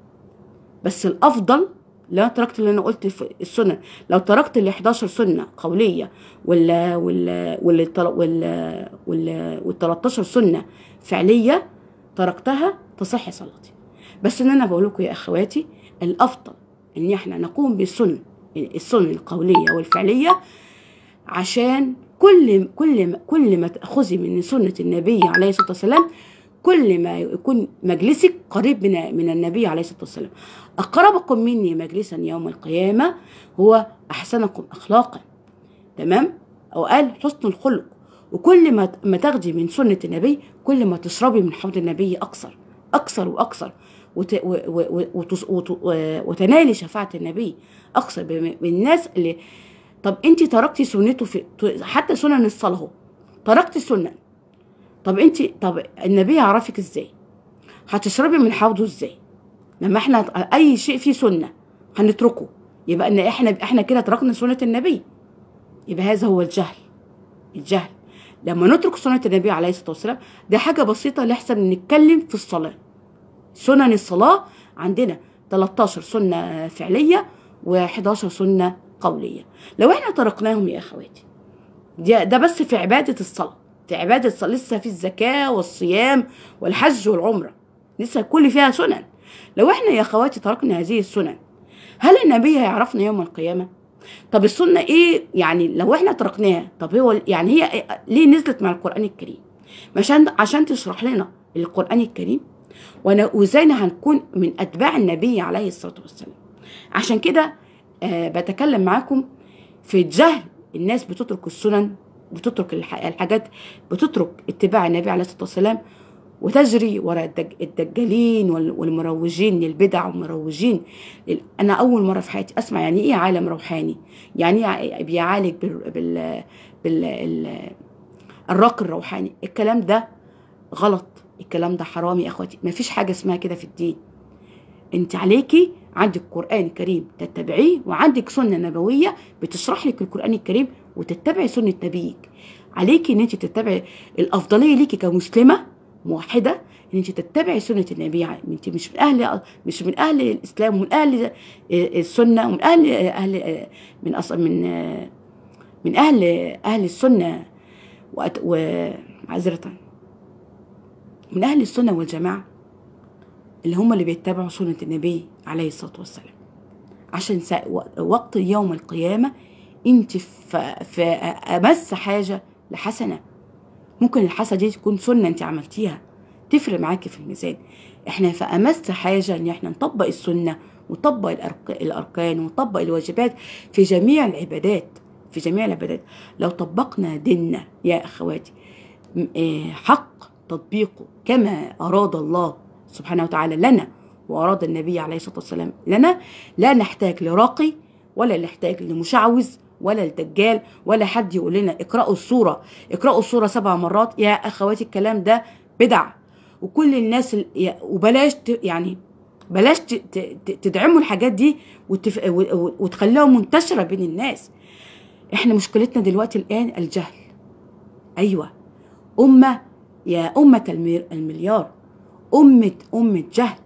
بس الأفضل لو أنا تركت اللي أنا قلت في السنة لو تركت ال 11 سنة قولية ولا ولا ولا ولا ولا وال 13 سنة فعلية تركتها تصح صلاتي بس ان انا بقول لكم يا اخواتي الافضل ان احنا نقوم بالسنن السنن القوليه والفعليه عشان كل كل كل ما تاخذي من سنه النبي عليه الصلاه والسلام كل ما يكون مجلسك قريب من من النبي عليه الصلاه والسلام اقربكم مني مجلسا يوم القيامه هو احسنكم اخلاقا تمام او قال حسن الخلق وكل ما ما تاخدي من سنه النبي كل ما تشربي من حوض النبي اكثر اكثر واكثر وت... و... و... وت... وت... وتنالي شفاعه النبي اكثر بم- بالناس اللي طب انت تركتي سنته في حتى سنن الصلاه اهو تركتي سنن طب انت طب النبي يعرفك ازاي هتشربي من حوضه ازاي لما احنا اي شيء فيه سنه هنتركه يبقى ان احنا احنا كده تركنا سنه النبي يبقى هذا هو الجهل الجهل لما نترك سنه النبي عليه الصلاه والسلام دي حاجه بسيطه لحسن نتكلم في الصلاه سنن الصلاه عندنا 13 سنه فعليه و11 سنه قوليه لو احنا تركناهم يا اخواتي دي ده بس في عباده الصلاه في عباده الصلاه لسه في الزكاه والصيام والحج والعمره لسه كل فيها سنن لو احنا يا اخواتي تركنا هذه السنن هل النبي هيعرفنا يوم القيامه طب السنه ايه يعني لو احنا تركناها طب هو يعني هي إيه- ليه نزلت مع القران الكريم عشان عشان تشرح لنا القران الكريم وانا وازاي هنكون من اتباع النبي عليه الصلاه والسلام عشان كده آه بتكلم معاكم في الجهل الناس بتترك السنن بتترك الح- الحاجات بتترك اتباع النبي عليه الصلاه والسلام وتجري وراء الدج- الدجالين وال- والمروجين للبدع والمروجين لل... انا اول مره في حياتي اسمع يعني ايه عالم روحاني يعني ايه بيعالج بال... بال... بال... ال- الراقي الروحاني الكلام ده غلط الكلام ده حرام يا اخواتي ما فيش حاجه اسمها كده في الدين انت عليكي عندك قران كريم تتبعيه وعندك سنه نبويه بتشرح لك القران الكريم وتتبعي سنه نبيك عليكي ان انت تتبعي الافضليه ليكي كمسلمه موحده ان انت تتبعي سنه النبي انت مش من اهل مش من اهل الاسلام ومن اهل السنه ومن اهل اهل من أصل من من اهل اهل السنه وأت- ومعذره من اهل السنه والجماعه اللي هم اللي بيتبعوا سنه النبي عليه الصلاه والسلام عشان سا- و- وقت يوم القيامه انت في في امس حاجه لحسنه ممكن الحسنه دي تكون سنه انت عملتيها تفرق معاكي في الميزان احنا في امس حاجه ان احنا نطبق السنه ونطبق الأرك- الاركان ونطبق الواجبات في جميع العبادات في جميع العبادات لو طبقنا ديننا يا اخواتي م- آه، حق تطبيقه كما اراد الله سبحانه وتعالى لنا واراد النبي عليه الصلاه والسلام لنا لا نحتاج لراقي ولا نحتاج لمشعوذ ولا لدجال ولا حد يقول لنا اقرأوا السورة اقرأوا السورة سبع مرات يا أخواتي الكلام ده بدع وكل الناس ال- يا- وبلاش ت- يعني بلاش ت- ت- ت- تدعموا الحاجات دي وتف... و- و- وتخليها منتشرة بين الناس احنا مشكلتنا دلوقتي الآن الجهل أيوة أمة يا أمة المير- المليار أمة أمة جهل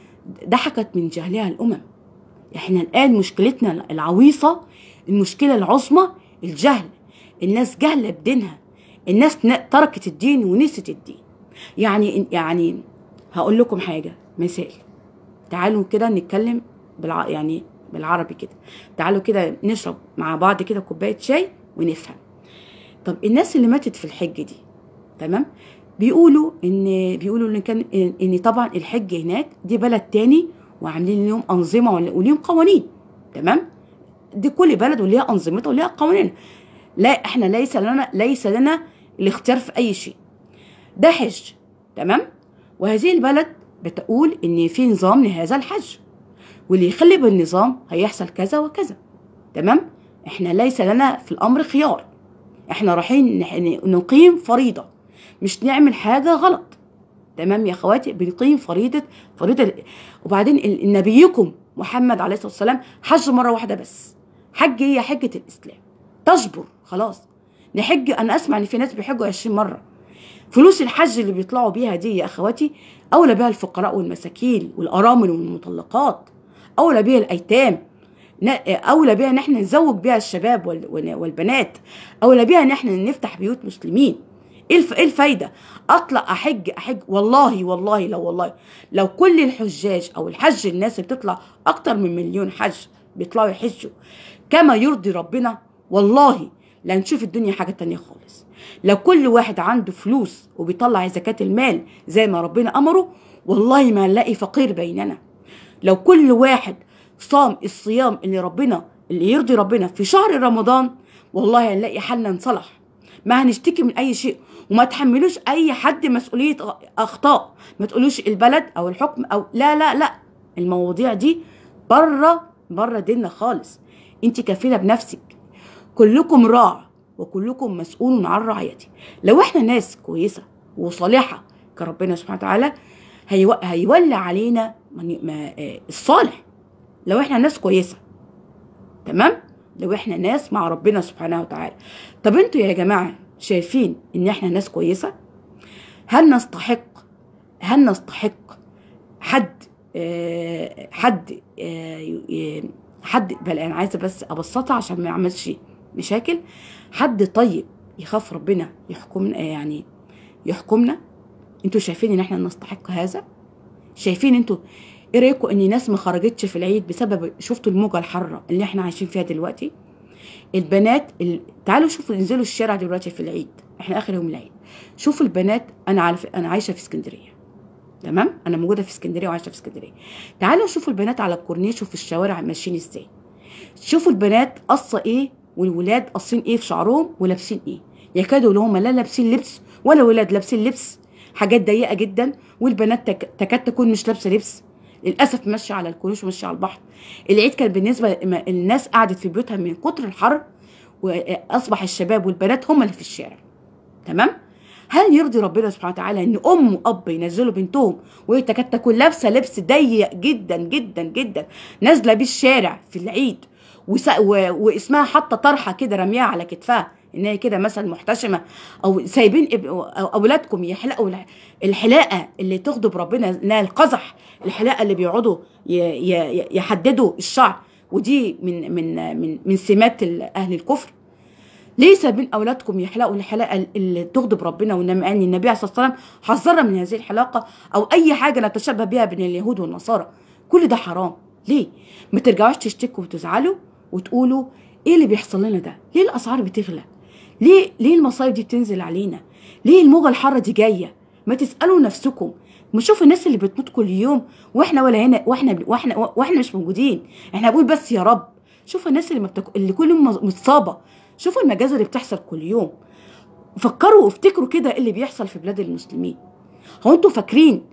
ضحكت من جهلها الأمم احنا الآن مشكلتنا العويصة المشكلة العظمى الجهل الناس جهلة بدينها الناس ن- تركت الدين ونسيت الدين يعني يعني هقول لكم حاجة مثال تعالوا كده نتكلم بالع... يعني بالعربي كده تعالوا كده نشرب مع بعض كده كوباية شاي ونفهم طب الناس اللي ماتت في الحج دي تمام بيقولوا ان بيقولوا ان كان ان طبعا الحج هناك دي بلد تاني وعاملين لهم انظمه ولا- وليهم قوانين تمام دي كل بلد وليها انظمتها وليها قوانين لا احنا ليس لنا ليس لنا الاختيار في اي شيء ده حج تمام وهذه البلد بتقول ان في نظام لهذا الحج واللي يخلي بالنظام هيحصل كذا وكذا تمام احنا ليس لنا في الامر خيار احنا رايحين نح- نقيم فريضه مش نعمل حاجه غلط تمام يا اخواتي بنقيم فريضه فريضه وبعدين ال- نبيكم محمد عليه الصلاه والسلام حج مره واحده بس حج هي حجه الاسلام تجبر خلاص نحج انا اسمع ان في ناس بيحجوا 20 مره فلوس الحج اللي بيطلعوا بيها دي يا اخواتي اولى بها الفقراء والمساكين والارامل والمطلقات اولى بها الايتام ن- اولى بها ان احنا نزوج بيها الشباب وال- وال- والبنات اولى بها ان احنا نفتح بيوت مسلمين ايه الف... ايه الفايده اطلع احج احج والله والله لو والله لو كل الحجاج او الحج الناس اللي بتطلع اكتر من مليون حج بيطلعوا يحجوا كما يرضي ربنا والله لا نشوف الدنيا حاجه تانية خالص لو كل واحد عنده فلوس وبيطلع زكاه المال زي ما ربنا امره والله ما نلاقي فقير بيننا لو كل واحد صام الصيام اللي ربنا اللي يرضي ربنا في شهر رمضان والله هنلاقي حالنا انصلح ما هنشتكي من اي شيء وما تحملوش اي حد مسؤوليه أ- اخطاء ما تقولوش البلد او الحكم او لا لا لا المواضيع دي بره بره ديننا خالص انت كفيله بنفسك كلكم راع وكلكم مسؤول عن رعيته لو احنا ناس كويسه وصالحه كربنا سبحانه وتعالى هيو... هيولى علينا من... ما... آه، الصالح لو احنا ناس كويسه تمام لو احنا ناس مع ربنا سبحانه وتعالى طب انتوا يا جماعه شايفين ان احنا ناس كويسه هل نستحق هل نستحق حد آه، حد آه، ي- حد بل انا عايزه بس ابسطها عشان ما يعملش مشاكل حد طيب يخاف ربنا يحكمنا يعني يحكمنا انتوا شايفين ان احنا نستحق هذا شايفين انتوا ايه رايكم ان ناس ما خرجتش في العيد بسبب شفتوا الموجه الحاره اللي احنا عايشين فيها دلوقتي البنات ال... تعالوا شوفوا انزلوا الشارع دلوقتي في العيد احنا اخر يوم العيد شوفوا البنات انا عارف انا عايشه في اسكندريه تمام انا موجوده في اسكندريه وعايشه في اسكندريه تعالوا شوفوا البنات على الكورنيش وفي الشوارع ماشيين ازاي شوفوا البنات قصه ايه والولاد قاصين ايه في شعرهم ولابسين ايه يكادوا اللي هم لا لابسين لبس ولا ولاد لابسين لبس حاجات ضيقه جدا والبنات تك... تكاد تكون مش لابسه لبس للاسف ماشيه على الكورنيش وماشيه على البحر العيد كان بالنسبه ما- الناس قعدت في بيوتها من كتر الحر واصبح الشباب والبنات هم اللي في الشارع تمام هل يرضي ربنا سبحانه وتعالى ان ام واب ينزلوا بنتهم وهي تكاد تكون لابسه لبس ضيق جدا جدا جدا نازله بيه الشارع في العيد وس... و... واسمها حاطه طرحه كده رميها على كتفها ان هي كده مثلا محتشمه او سايبين اب... أو اولادكم يحلقوا الح- الحلاقه اللي تغضب ربنا انها القزح الحلاقه اللي بيقعدوا ي... ي... يحددوا الشعر ودي من من من من سمات ال- اهل الكفر ليه سايبين اولادكم يحلقوا الحلاقه اللي تغضب ربنا وانما ان النبي عليه الصلاه والسلام حذرنا من هذه الحلاقه او اي حاجه نتشبه بها بين اليهود والنصارى كل ده حرام ليه ما ترجعوش تشتكوا وتزعلوا وتقولوا ايه اللي بيحصل لنا ده ليه الاسعار بتغلى ليه ليه المصايب دي بتنزل علينا ليه الموجه الحاره دي جايه ما تسالوا نفسكم ما شوف الناس اللي بتموت كل يوم واحنا ولا هنا واحنا واحنا واحنا مش موجودين احنا بنقول بس يا رب شوف الناس اللي ما بتك... اللي كل يوم مصابه شوفوا المجازر اللي بتحصل كل يوم فكروا وافتكروا كده إيه اللي بيحصل في بلاد المسلمين هو انتوا فاكرين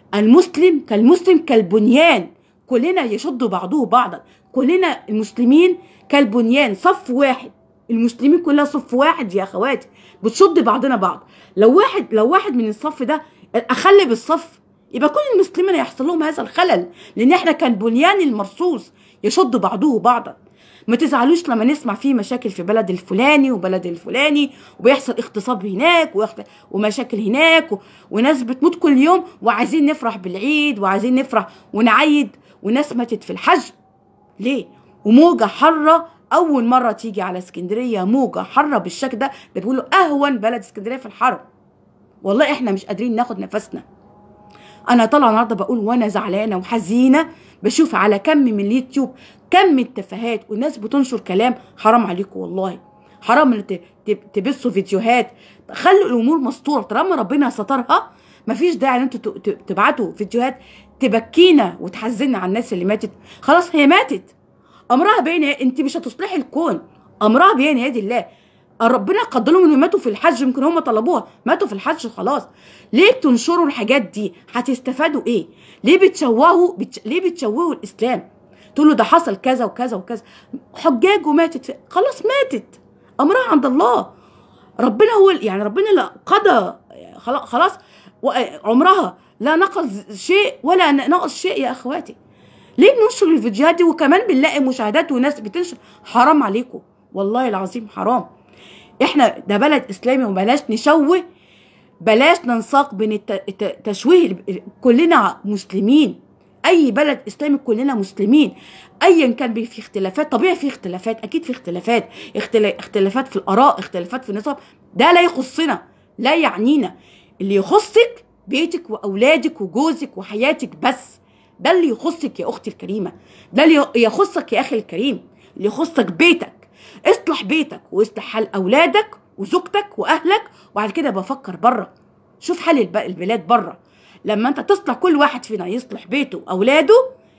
المسلم كالمسلم كالبنيان كلنا يشد بعضه بعضا كلنا المسلمين كالبنيان صف واحد المسلمين كلها صف واحد يا اخواتي بتشد بعضنا بعض لو واحد لو واحد من الصف ده اخلي بالصف يبقى كل المسلمين هيحصل لهم هذا الخلل لان احنا كان بنيان المرصوص يشد بعضه بعضا ما تزعلوش لما نسمع فيه مشاكل في بلد الفلاني وبلد الفلاني وبيحصل اغتصاب هناك ويخت- ومشاكل هناك و... وناس بتموت كل يوم وعايزين نفرح بالعيد وعايزين نفرح ونعيد وناس ماتت في الحج ليه وموجة حارة أول مرة تيجي على اسكندرية موجة حارة بالشكل ده ده بيقولوا أهون بلد اسكندرية في الحر والله احنا مش قادرين ناخد نفسنا انا طالعه النهارده بقول وانا زعلانه وحزينه بشوف على كم من اليوتيوب كم التفاهات والناس بتنشر كلام حرام عليكم والله حرام ان ت- ت- تبثوا فيديوهات خلوا الامور مستوره طالما ربنا سترها مفيش داعي ان انتوا ت- ت- تبعتوا فيديوهات تبكينا وتحزننا على الناس اللي ماتت خلاص هي ماتت امرها بين انت مش هتصلحي الكون امرها بين يد الله ربنا قدر لهم انهم ماتوا في الحج يمكن هم طلبوها ماتوا في الحج خلاص ليه بتنشروا الحاجات دي هتستفادوا ايه ليه بتشوهوا بتش... ليه بتشوهوا الاسلام تقول له ده حصل كذا وكذا وكذا حجاج وماتت في... خلاص ماتت امرها عند الله ربنا هو ال- يعني ربنا لا قضى خلاص خلاص و- عمرها لا نقص شيء ولا نقص شيء يا اخواتي ليه بننشر الفيديوهات دي وكمان بنلاقي مشاهدات وناس بتنشر حرام عليكم والله العظيم حرام احنا ده بلد اسلامي وبلاش نشوه بلاش ننساق بين الت- الت- تشويه ال- كلنا مسلمين اي بلد اسلامي كلنا مسلمين ايا كان بي- في اختلافات طبيعي في اختلافات اكيد في اختلافات اختلا- اختلافات في الاراء اختلافات في النظام ده لا يخصنا لا يعنينا اللي يخصك بيتك واولادك وجوزك وحياتك بس ده اللي يخصك يا اختي الكريمه ده اللي يخصك يا اخي الكريم اللي يخصك بيتك اصلح بيتك واصلح حال اولادك وزوجتك واهلك وبعد كده بفكر بره شوف حال الب- البلاد بره لما انت تصلح كل واحد فينا يصلح بيته واولاده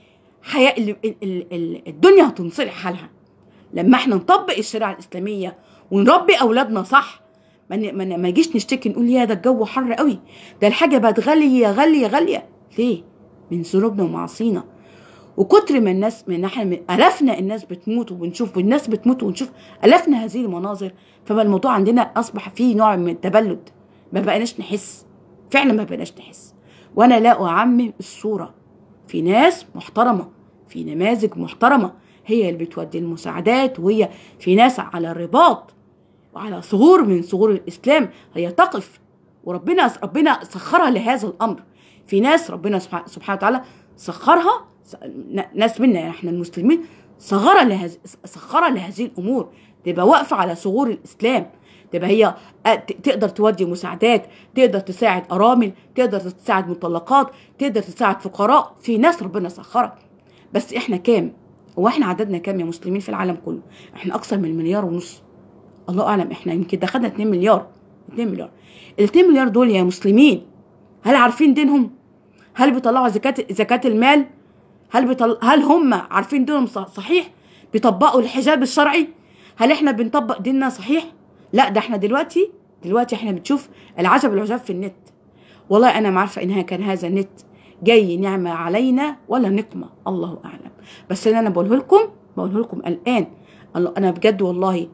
حياة ال- ال- ال- ال- الدنيا هتنصلح حالها لما احنا نطبق الشريعه الاسلاميه ونربي اولادنا صح ما ن- ما ن- ما نجيش نشتكي نقول يا ده الجو حر قوي ده الحاجه بقت غاليه غاليه غاليه ليه من ذنوبنا ومعاصينا وكتر ما الناس من احنا من الفنا الناس بتموت وبنشوف والناس بتموت ونشوف الفنا هذه المناظر فما الموضوع عندنا اصبح فيه نوع من التبلد ما بقيناش نحس فعلا ما بقيناش نحس وانا لا اعمم الصوره في ناس محترمه في نماذج محترمه هي اللي بتودي المساعدات وهي في ناس على الرباط وعلى ثغور من ثغور الاسلام هي تقف وربنا ربنا سخرها لهذا الامر في ناس ربنا سبحانه سبحانه وتعالى سخرها س- ن- ناس منا احنا المسلمين صغر لهذه سخرها لهذه الامور تبقى واقفه على ثغور الاسلام تبقى هي أ- ت- تقدر تودي مساعدات تقدر تساعد ارامل تقدر تساعد مطلقات تقدر تساعد فقراء في ناس ربنا سخرها بس احنا كام هو احنا عددنا كام يا مسلمين في العالم كله احنا اكثر من مليار ونص الله اعلم احنا يمكن دخلنا 2 مليار 2 مليار ال 2 مليار دول يا مسلمين هل عارفين دينهم هل بيطلعوا زكاة زكاة المال هل بيطل... هل هم عارفين دينهم ص- صحيح بيطبقوا الحجاب الشرعي هل احنا بنطبق ديننا صحيح لا ده احنا دلوقتي دلوقتي احنا بنشوف العجب العجاب في النت والله انا ما عارفه انها كان هذا النت جاي نعمه علينا ولا نقمه الله اعلم بس اللي انا بقوله لكم بقوله لكم الان الله- انا بجد والله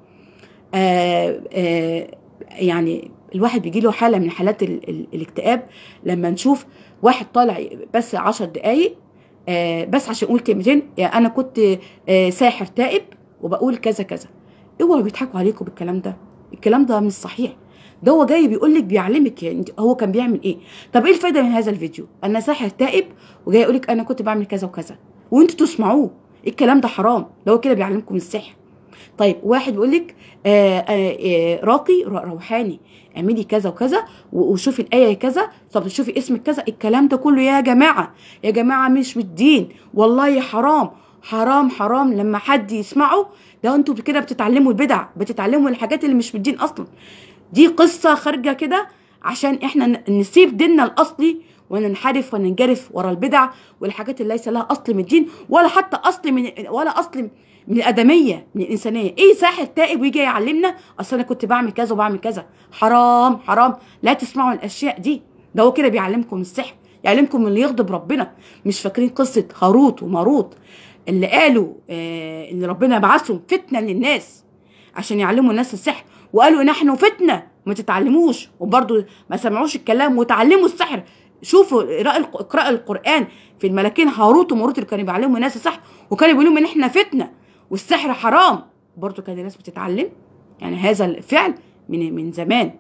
آه آه يعني الواحد بيجي له حاله من حالات ال ال الاكتئاب لما نشوف واحد طالع بس عشر دقايق آه بس عشان اقول كلمتين يعني انا كنت آه ساحر تائب وبقول كذا كذا اوعوا بيضحكوا عليكم بالكلام ده الكلام ده مش صحيح ده هو جاي بيقول لك بيعلمك يعني انت- هو كان بيعمل ايه طب ايه الفايده من هذا الفيديو انا ساحر تائب وجاي يقول لك انا كنت بعمل كذا وكذا وانتوا تسمعوه الكلام ده حرام ده هو كده بيعلمكم السحر طيب واحد بيقول لك آه آه آه راقي ر- روحاني اعملي كذا وكذا و- وشوفي الايه كذا طب شوفي اسمك كذا الكلام ده كله يا جماعه يا جماعه مش من الدين والله حرام حرام حرام لما حد يسمعه ده انتوا كده بتتعلموا البدع بتتعلموا الحاجات اللي مش من الدين اصلا دي قصه خارجه كده عشان احنا ن- نسيب ديننا الاصلي وننحرف وننجرف ورا البدع والحاجات اللي ليس لها اصل من الدين ولا حتى اصل من ولا اصل من الادميه من الانسانيه ايه ساحر تائب ويجي يعلمنا اصل انا كنت بعمل كذا وبعمل كذا حرام حرام لا تسمعوا الاشياء دي ده هو كده بيعلمكم السحر يعلمكم اللي يغضب ربنا مش فاكرين قصه هاروت وماروت اللي قالوا آه ان ربنا بعثهم فتنه للناس عشان يعلموا الناس السحر وقالوا نحن فتنه ما تتعلموش وبرضه ما سمعوش الكلام وتعلموا السحر شوفوا اقرأ اقرأ القرآن في الملكين هاروت وماروت اللي كانوا بيعلموا الناس السحر وكانوا بيقولوا ان احنا فتنه والسحر حرام برضه كان الناس بتتعلم يعني هذا الفعل من من زمان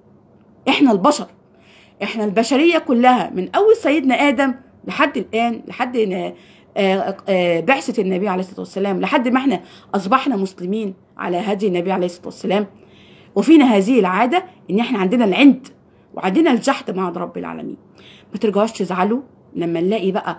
احنا البشر احنا البشريه كلها من اول سيدنا ادم لحد الان لحد ن- آه، آه، بعثه النبي عليه الصلاه والسلام لحد ما احنا اصبحنا مسلمين على هدي النبي عليه الصلاه والسلام وفينا هذه العاده ان احنا عندنا العند وعندنا الجحد مع رب العالمين ما ترجعوش تزعلوا لما نلاقي بقى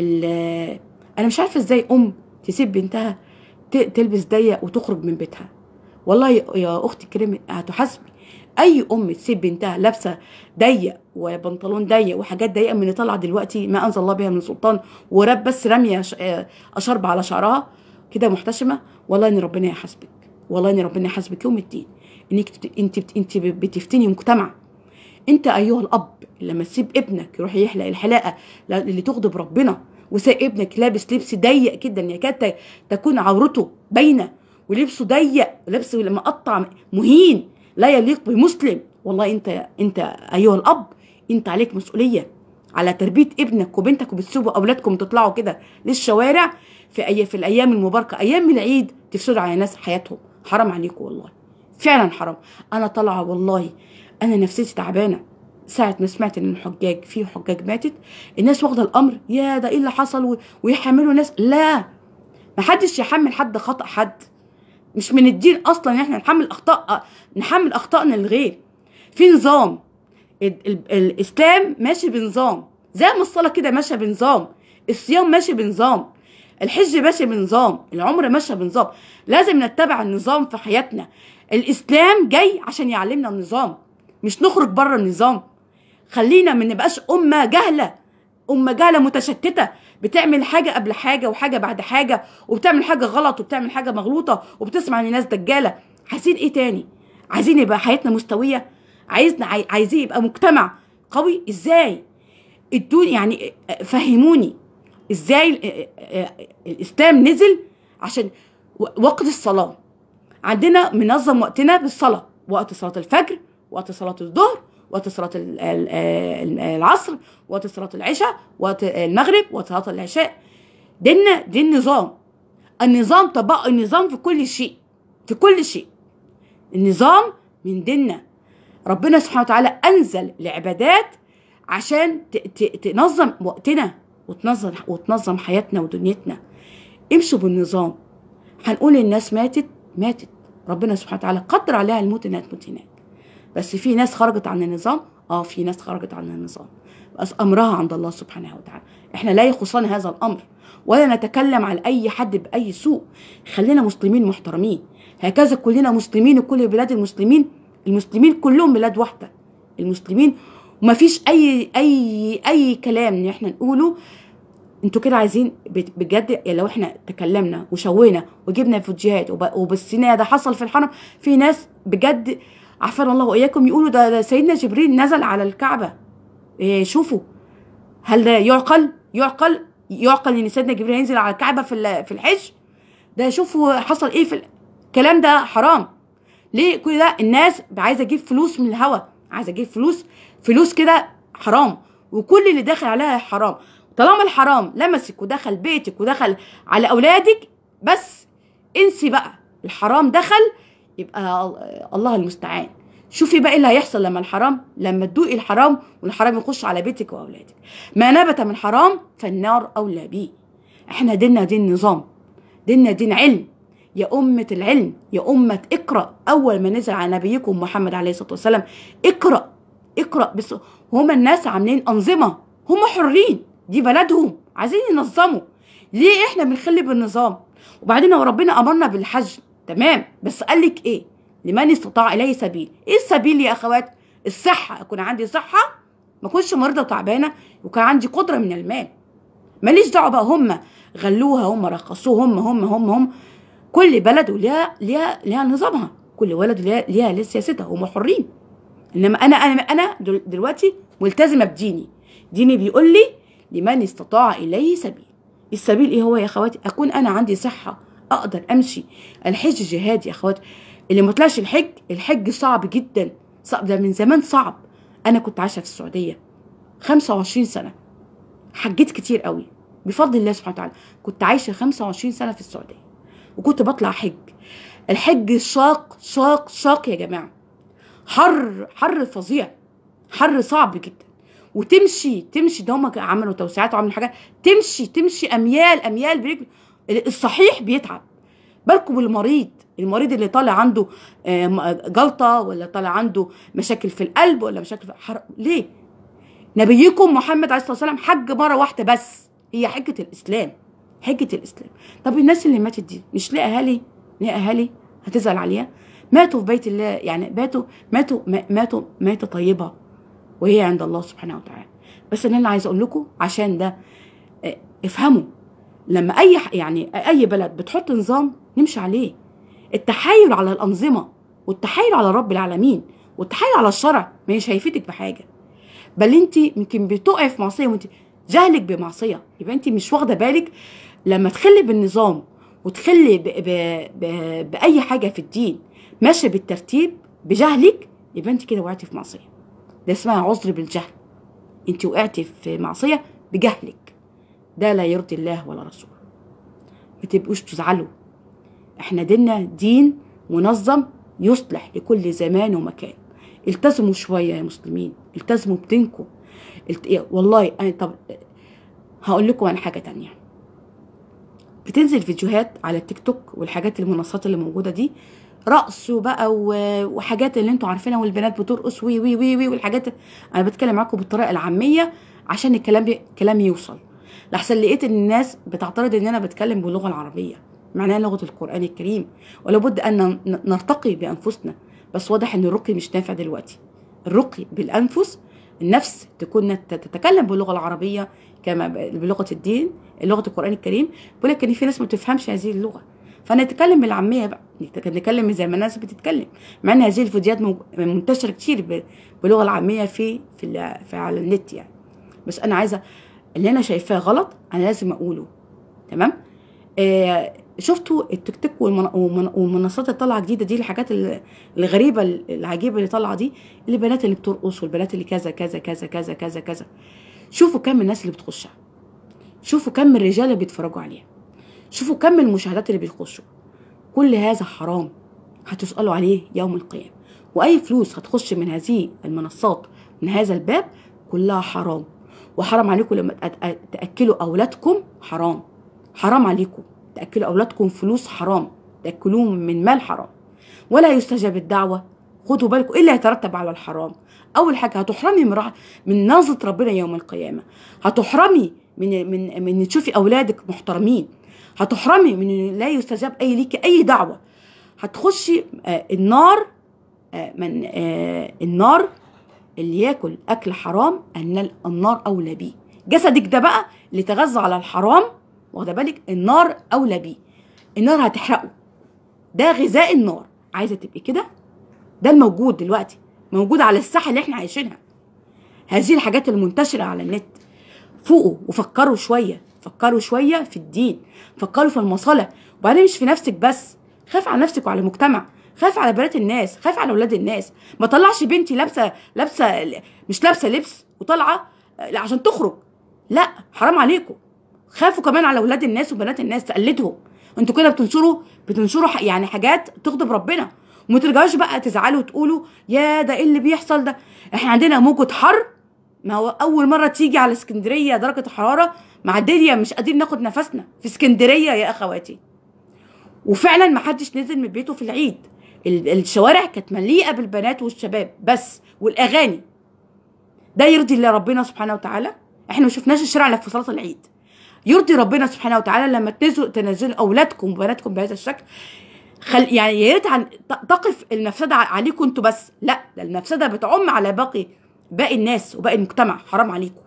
ال- انا مش عارفه ازاي ام تسيب بنتها ت- تلبس ضيق وتخرج من بيتها والله يا- يا اختي الكريمه هتحاسبي اي ام تسيب بنتها لابسه ضيق وبنطلون ضيق وحاجات ضيقه من اللي طالعه دلوقتي ما انزل الله بها من سلطان وراب بس راميه ش- آه، اشرب على شعرها كده محتشمه والله ان ربنا يحاسبك والله ان ربنا يحاسبك يوم الدين انك بت- انت بت- انت بتفتني مجتمع انت ايها الاب لما تسيب ابنك يروح يحلق الحلاقه اللي تغضب ربنا وسايب ابنك لابس لبس ضيق جدا يكاد ت- تكون عورته باينه ولبسه ضيق لبسه لما قطع مهين لا يليق بمسلم والله انت انت ايها الاب انت عليك مسؤوليه على تربيه ابنك وبنتك وبتسيبوا اولادكم تطلعوا كده للشوارع في أي في الايام المباركه ايام العيد تفسدوا على ناس حياتهم حرام عليكم والله فعلا حرام انا طالعه والله انا نفسيتي تعبانه ساعة ما سمعت ان الحجاج في حجاج ماتت الناس واخده الامر يا ده ايه اللي حصل و- ويحملوا ناس لا ما حدش يحمل حد خطأ حد مش من الدين اصلا ان احنا نحمل اخطاء نحمل اخطائنا للغير في نظام ال- ال- الاسلام ماشي بنظام زي ما الصلاه كده ماشيه بنظام الصيام ماشي بنظام الحج ماشي بنظام العمر ماشيه بنظام لازم نتبع النظام في حياتنا الاسلام جاي عشان يعلمنا النظام مش نخرج بره النظام خلينا ما نبقاش امه جهله امه جهله متشتته بتعمل حاجه قبل حاجه وحاجه بعد حاجه وبتعمل حاجه غلط وبتعمل حاجه مغلوطه وبتسمع ان الناس دجاله عايزين ايه تاني عايزين يبقى حياتنا مستويه عايزنا عاي- عايزين يبقى مجتمع قوي ازاي ادوني يعني فهموني ازاي ال- الاسلام نزل عشان و- وقت الصلاه عندنا منظم وقتنا بالصلاه وقت صلاه الفجر وقت صلاه الظهر وقت صلاه ال- ال- ال- العصر وقت صلاه العشاء وقت المغرب وقت صلاه العشاء ديننا دين نظام النظام طبق النظام في كل شيء في كل شيء النظام من ديننا ربنا سبحانه وتعالى انزل العبادات عشان ت- ت- تنظم وقتنا وتنظم وتنظم حياتنا ودنيتنا امشوا بالنظام هنقول الناس ماتت ماتت ربنا سبحانه وتعالى قدر عليها الموت انها تموت هناك بس في ناس خرجت عن النظام اه في ناس خرجت عن النظام بس امرها عند الله سبحانه وتعالى احنا لا يخصنا هذا الامر ولا نتكلم على اي حد باي سوء خلينا مسلمين محترمين هكذا كلنا مسلمين وكل بلاد المسلمين المسلمين كلهم بلاد واحده المسلمين وما فيش اي اي اي كلام ان احنا نقوله انتوا كده عايزين بت- بجد يعني لو احنا تكلمنا وشوينا وجبنا فيديوهات وب- وبصينا ده حصل في الحرم في ناس بجد عافانا الله واياكم يقولوا ده, ده سيدنا جبريل نزل على الكعبه إيه شوفوا هل ده يعقل يعقل يعقل ان سيدنا جبريل ينزل على الكعبه في ال- في الحج ده شوفوا حصل ايه في ال- الكلام ده حرام ليه كل ده الناس عايزه تجيب فلوس من الهوا عايزه تجيب فلوس فلوس كده حرام وكل اللي داخل عليها حرام طالما الحرام لمسك ودخل بيتك ودخل على اولادك بس انسي بقى الحرام دخل يبقى الله المستعان شوفي بقى ايه اللي هيحصل لما الحرام لما تدوقي الحرام والحرام يخش على بيتك واولادك ما نبت من حرام فالنار اولى به احنا ديننا دين نظام ديننا دين علم يا أمة العلم يا أمة اقرأ أول ما نزل على نبيكم محمد عليه الصلاة والسلام اقرأ اقرأ بس هما الناس عاملين أنظمة هما حرين دي بلدهم عايزين ينظموا ليه احنا بنخلي بالنظام وبعدين هو ربنا أمرنا بالحج تمام بس قال لك ايه لمن استطاع إليه سبيل ايه السبيل يا أخوات الصحة أكون عندي صحة ما اكونش مريضة وتعبانة وكان عندي قدرة من المال ماليش دعوة بقى هم غلوها هم رخصوها هم هم هم هم كل بلد وليها ليها ليها نظامها كل بلد ليها ليها ليها سياستها هم حرين انما انا انا انا دل- دلوقتي ملتزمه بديني ديني بيقول لي لمن استطاع اليه سبيل السبيل ايه هو يا اخواتي اكون انا عندي صحه اقدر امشي الحج جهاد يا اخواتي اللي ما طلعش الحج الحج صعب جدا صعب ده من زمان صعب انا كنت عايشه في السعوديه 25 سنه حجيت كتير قوي بفضل الله سبحانه وتعالى كنت عايشه 25 سنه في السعوديه وكنت بطلع حج الحج شاق شاق شاق يا جماعه حر حر فظيع حر صعب جدا وتمشي تمشي ده هم عملوا توسعات وعملوا حاجات تمشي تمشي اميال اميال برجل الصحيح بيتعب بالكم بالمريض المريض اللي طالع عنده آه، م- جلطه ولا طالع عنده مشاكل في القلب ولا مشاكل في حر... ليه نبيكم محمد عليه الصلاه والسلام حج مره واحده بس هي حجه الاسلام حجه الاسلام طب الناس اللي ماتت دي مش ليه اهالي ليه اهالي هتزعل عليها ماتوا في بيت الله يعني ماتوا ماتوا ما- ماتوا ماتوا طيبه وهي عند الله سبحانه وتعالى بس اللي انا عايزه اقول لكم عشان ده آه، افهموا لما اي ح- يعني اي بلد بتحط نظام نمشي عليه التحايل على الانظمه والتحايل على رب العالمين والتحايل على الشرع مش هيفيدك بحاجه بل انت يمكن بتقعي في معصيه وانت جهلك بمعصيه يبقى انت مش واخده بالك لما تخلي بالنظام وتخلي ب... ب... ب... باي حاجه في الدين ماشيه بالترتيب بجهلك يبقى انت كده وقعتي في معصيه ده اسمها عذر بالجهل انت وقعتي في معصيه بجهلك ده لا يرضي الله ولا رسوله ما تبقوش تزعلوا احنا ديننا دين منظم يصلح لكل زمان ومكان التزموا شويه يا مسلمين التزموا بدينكم الت... يا- والله انا طب هقول لكم عن حاجه تانية بتنزل فيديوهات على التيك توك والحاجات المنصات اللي موجوده دي رقص وبقى و- وحاجات اللي انتوا عارفينها والبنات بترقص وي وي وي وي والحاجات انا بتكلم معاكم بالطريقه العاميه عشان الكلام بي... كلام يوصل لحسن لقيت ان الناس بتعترض ان انا بتكلم باللغه العربيه معناها لغه القران الكريم ولابد ان ن- نرتقي بانفسنا بس واضح ان الرقي مش نافع دلوقتي الرقي بالانفس النفس تكون نت- تتكلم باللغه العربيه كما ب- بلغه الدين لغه القران الكريم بيقول لك ان في ناس ما بتفهمش هذه اللغه فنتكلم بالعاميه بقى نت- نتكلم زي ما الناس بتتكلم مع ان هذه الفيديوهات موج- منتشره كتير ب- باللغه العاميه في في, ال- في على النت يعني بس انا عايزه اللي انا شايفاه غلط انا لازم اقوله تمام آه شفتوا التيك توك والمن- والمن- والمنصات اللي طالعه جديده دي الحاجات ال- الغريبه العجيبه اللي طالعه دي البنات اللي بترقص والبنات اللي كذا كذا كذا كذا كذا كذا شوفوا كم الناس اللي بتخشها شوفوا كم الرجال اللي بيتفرجوا عليها شوفوا كم المشاهدات اللي بيخشوا كل هذا حرام هتسألوا عليه يوم القيامة وأي فلوس هتخش من هذه المنصات من هذا الباب كلها حرام وحرام عليكم لما تأ- تأكلوا أولادكم حرام حرام عليكم تأكلوا أولادكم فلوس حرام تأكلوهم من مال حرام ولا يستجاب الدعوة خدوا بالكم إيه اللي هيترتب على الحرام أول حاجة هتحرمي من رح... من نظرة ربنا يوم القيامة هتحرمي من من من تشوفي أولادك محترمين هتحرمي من إن لا يستجاب أي ليك أي دعوة هتخشي آه، النار آه، من آه، النار اللي ياكل اكل حرام ان النار اولى بيه جسدك ده بقى اللي تغذى على الحرام واخده بالك النار اولى بيه النار هتحرقه ده غذاء النار عايزه تبقي كده ده الموجود دلوقتي موجود على الساحه اللي احنا عايشينها هذه الحاجات المنتشره على النت فوقوا وفكروا شويه فكروا شويه في الدين فكروا في المصالح وبعدين مش في نفسك بس خاف على نفسك وعلى المجتمع خاف على بنات الناس خاف على اولاد الناس ما طلعش بنتي لابسه لابسه مش لابسه لبس وطالعه لا عشان تخرج لا حرام عليكم خافوا كمان على اولاد الناس وبنات الناس تقلدهم انتوا كده بتنشروا بتنشروا ح- يعني حاجات تغضب ربنا وما ترجعوش بقى تزعلوا وتقولوا يا ده ايه اللي بيحصل ده احنا عندنا موجة حر ما هو اول مره تيجي على اسكندريه درجه الحراره معديه مش قادرين ناخد نفسنا في اسكندريه يا اخواتي وفعلا ما حدش نزل من بيته في العيد ال- الشوارع كانت مليئه بالبنات والشباب بس والاغاني ده يرضي الله ربنا سبحانه وتعالى احنا ما شفناش الشارع الا في صلاه العيد يرضي ربنا سبحانه وتعالى لما تنزلوا تنزلوا اولادكم وبناتكم بهذا الشكل خل يعني يا ريت عن ت- تقف المفسده ع- عليكم انتوا بس لا ده المفسده بتعم على باقي باقي الناس وباقي المجتمع حرام عليكم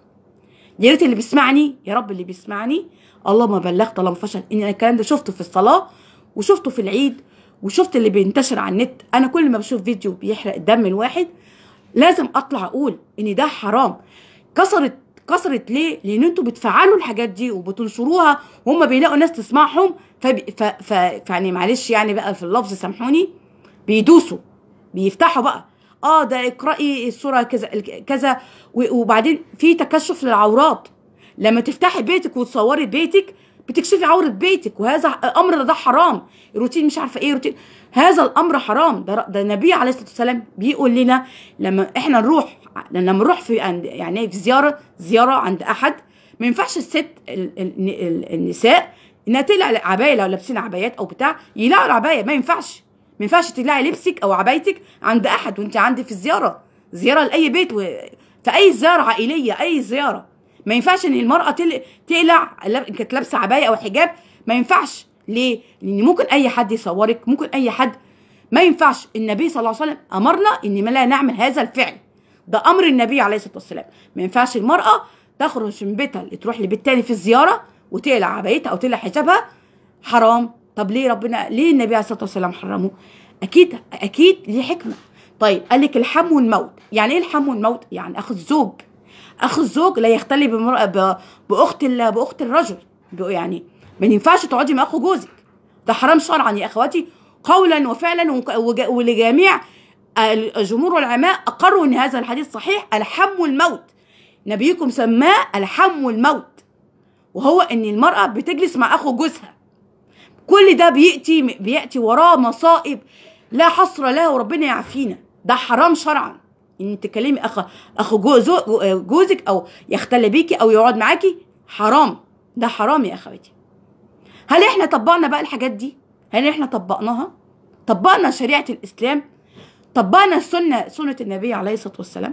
يا ريت اللي بيسمعني يا رب اللي بيسمعني اللهم بلغت اللهم فشل ان أنا الكلام ده شفته في الصلاه وشفته في العيد وشفت اللي بينتشر على النت انا كل ما بشوف فيديو بيحرق دم الواحد لازم اطلع اقول ان ده حرام كسرت كسرت ليه؟ لان انتوا بتفعلوا الحاجات دي وبتنشروها وهم بيلاقوا ناس تسمعهم فب... ف... ف... يعني معلش يعني بقى في اللفظ سامحوني بيدوسوا بيفتحوا بقى اه ده اقرأي الصورة كذا كذا و- وبعدين في تكشف للعورات لما تفتحي بيتك وتصوري بيتك بتكشفي عورة بيتك وهذا امر ده حرام روتين مش عارفه ايه روتين هذا الامر حرام ده ده النبي عليه الصلاه والسلام بيقول لنا لما احنا نروح لما نروح في عند يعني في زياره زياره عند احد ما ينفعش الست ال- ال- ال- النساء انها تقلع عبايه لو لابسين عبايات او بتاع يقلعوا العبايه ما ينفعش ما ينفعش تقلعي لبسك او عبايتك عند احد وانت عندي في الزياره زياره لاي بيت و... في اي زياره عائليه اي زياره ما ينفعش ان المراه تل... تقلع لاب- إن كانت لابسه عبايه او حجاب ما ينفعش ليه؟ لان ممكن اي حد يصورك ممكن اي حد ما ينفعش النبي صلى الله عليه وسلم امرنا ان ما لا نعمل هذا الفعل ده امر النبي عليه الصلاه والسلام ما ينفعش المراه تخرج من بيتها تروح لبيت تاني في الزياره وتقلع عبايتها او تقلع حجابها حرام طب ليه ربنا ليه النبي عليه الصلاه والسلام حرمه اكيد اكيد ليه حكمه طيب قال لك الحم والموت يعني ايه الحم والموت يعني اخو الزوج اخو الزوج لا يختلي بمرأة ب- باخت ال- باخت الرجل ب- يعني ما ينفعش تقعدي مع اخو جوزك ده حرام شرعا يا اخواتي قولا وفعلا وك- وج- ولجميع الجمهور والعلماء اقروا ان هذا الحديث صحيح الحم والموت نبيكم سماه الحم والموت وهو ان المراه بتجلس مع اخو جوزها كل ده بياتي بياتي وراه مصائب لا حصر لها وربنا يعافينا ده حرام شرعا ان تكلمي اخ اخو جوز جوزك او يختل بيكي او يقعد معاكي حرام ده حرام يا اخواتي هل احنا طبقنا بقى الحاجات دي هل احنا طبقناها طبقنا شريعه الاسلام طبقنا السنه سنه النبي عليه الصلاه والسلام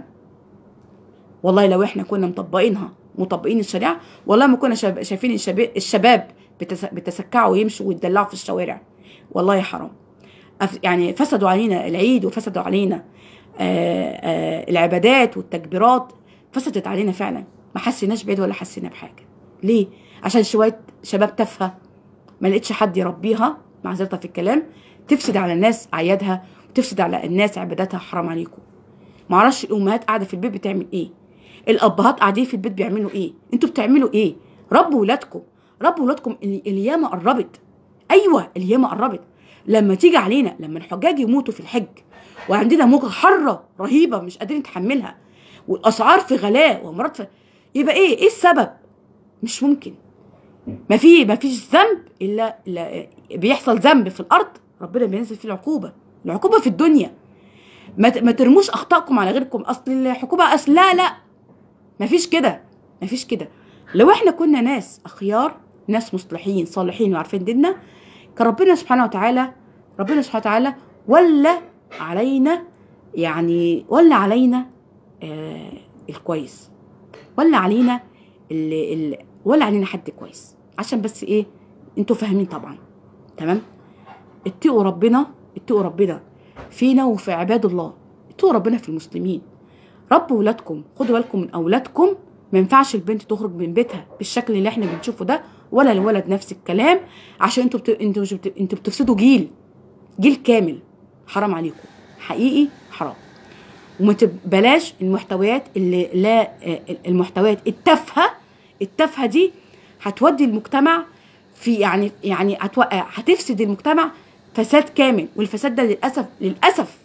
والله لو احنا كنا مطبقينها مطبقين الشريعه والله ما كنا شاب- شايفين الشباب الشباب بتس- بتسكعوا ويمشوا ويتدلعوا في الشوارع والله حرام أف- يعني فسدوا علينا العيد وفسدوا علينا آه، آه، العبادات والتكبيرات فسدت علينا فعلا ما حسيناش بعيد ولا حسينا بحاجه ليه عشان شويه شباب تافهه ما لقيتش حد يربيها معذرة في الكلام تفسد على الناس اعيادها وتفسد على الناس عباداتها حرام عليكم معرفش الامهات قاعده في البيت بتعمل ايه الابهات قاعدين في البيت بيعملوا ايه انتوا بتعملوا ايه ربوا ولادكم ربوا ولادكم ال- الياما قربت ايوه الياما قربت لما تيجي علينا لما الحجاج يموتوا في الحج وعندنا موجه حاره رهيبه مش قادرين نتحملها والاسعار في غلاء وامراض في يبقى ايه ايه السبب مش ممكن ما في ما فيش ذنب الا إلا بيحصل ذنب في الارض ربنا بينزل فيه العقوبه العقوبه في الدنيا ما ت- ما ترموش اخطائكم على غيركم اصل الحكومه اصل لا لا ما فيش كده ما فيش كده لو احنا كنا ناس اخيار ناس مصلحين صالحين وعارفين ديننا كان ربنا سبحانه وتعالى ربنا سبحانه وتعالى ولا علينا يعني ولا علينا آه الكويس ولا علينا اللي اللي ولا علينا حد كويس عشان بس ايه انتوا فاهمين طبعا تمام اتقوا ربنا اتقوا ربنا فينا وفي عباد الله اتقوا ربنا في المسلمين ربوا ولادكم خدوا بالكم من اولادكم ما ينفعش البنت تخرج من بيتها بالشكل اللي احنا بنشوفه ده ولا الولد نفس الكلام عشان انتوا بت... انتوا مش بت... انتوا بتفسدوا جيل جيل كامل حرام عليكم حقيقي حرام وما تبلاش المحتويات اللي لا المحتويات التافهه التافهه دي هتودي المجتمع في يعني يعني هتوقع هتفسد المجتمع فساد كامل والفساد ده للاسف للاسف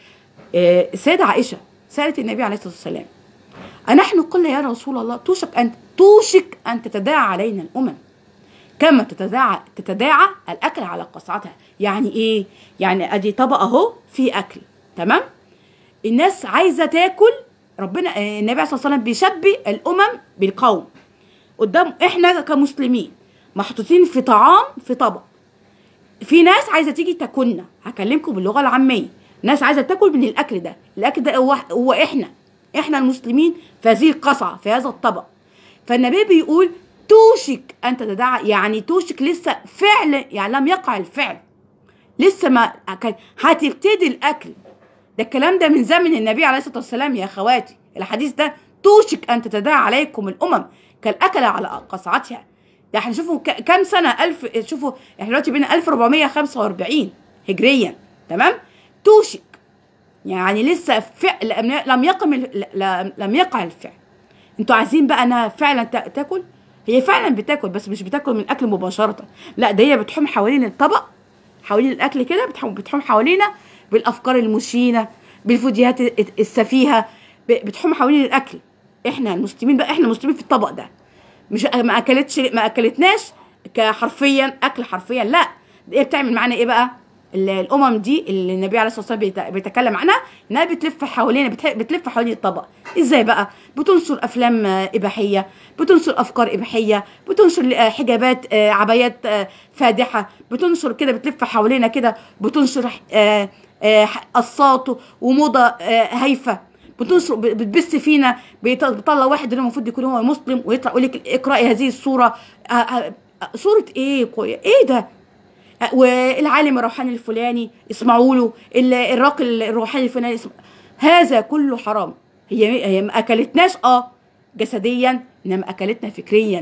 آه، السيده عائشه سالت النبي عليه الصلاه والسلام أنحن قلنا يا رسول الله توشك أن توشك أن تتداعى علينا الأمم كما تتداعى تتداعى الأكل على قصعتها يعني إيه؟ يعني أدي طبق أهو فيه أكل تمام؟ الناس عايزة تاكل ربنا آه، النبي صلى الله عليه وسلم بيشبه الأمم بالقوم قدام إحنا كمسلمين محطوطين في طعام في طبق في ناس عايزه تيجي تاكلنا هكلمكم باللغه العاميه ناس عايزه تاكل من الاكل ده الاكل ده هو, هو احنا احنا المسلمين في هذه القصعه في هذا الطبق فالنبي بيقول توشك ان تتداعى يعني توشك لسه فعل يعني لم يقع الفعل لسه ما كان هتبتدي الاكل ده الكلام ده من زمن النبي عليه الصلاه والسلام يا اخواتي الحديث ده توشك ان تتداعى عليكم الامم كالاكل على قصعتها ده احنا شوفوا ك- كام سنه الف شوفوا احنا دلوقتي بين 1445 هجريا تمام توشك يعني لسه فعل لم- لم يقم ال- ل- لم يقع الفعل انتوا عايزين بقى انها فعلا تا- تاكل هي فعلا بتاكل بس مش بتاكل من الاكل مباشره لا ده هي بتحوم حوالين الطبق حوالين الاكل كده بتحوم بتحوم حوالينا بالافكار المشينه بالفيديوهات ال- السفيهه ب- بتحوم حوالين الاكل احنا المسلمين بقى احنا مسلمين في الطبق ده مش ما اكلتش ما اكلتناش كحرفيا اكل حرفيا لا ده هي بتعمل معانا ايه بقى ال- الامم دي اللي النبي عليه الصلاه والسلام بيت- بيتكلم عنها انها بتلف حوالينا بتح- بتلف حوالين الطبق ازاي بقى بتنشر افلام آه، اباحيه بتنشر افكار اباحيه بتنشر آه، حجابات آه، عبايات آه، فادحه بتنشر كده بتلف حوالينا كده بتنشر آه، آه، قصات وموضه آه، هايفه بتنشر بتبث فينا بيط- بيطلع واحد اللي المفروض يكون هو مسلم ويطلع يقول لك اقراي هذه الصوره آه، آه، صوره ايه قوية؟ ايه ده آه، والعالم الروحاني الفلاني اسمعوا له ال- الراقي الروحاني الفلاني اسمع. هذا كله حرام هي هي ما اكلتناش اه جسديا انما اكلتنا فكريا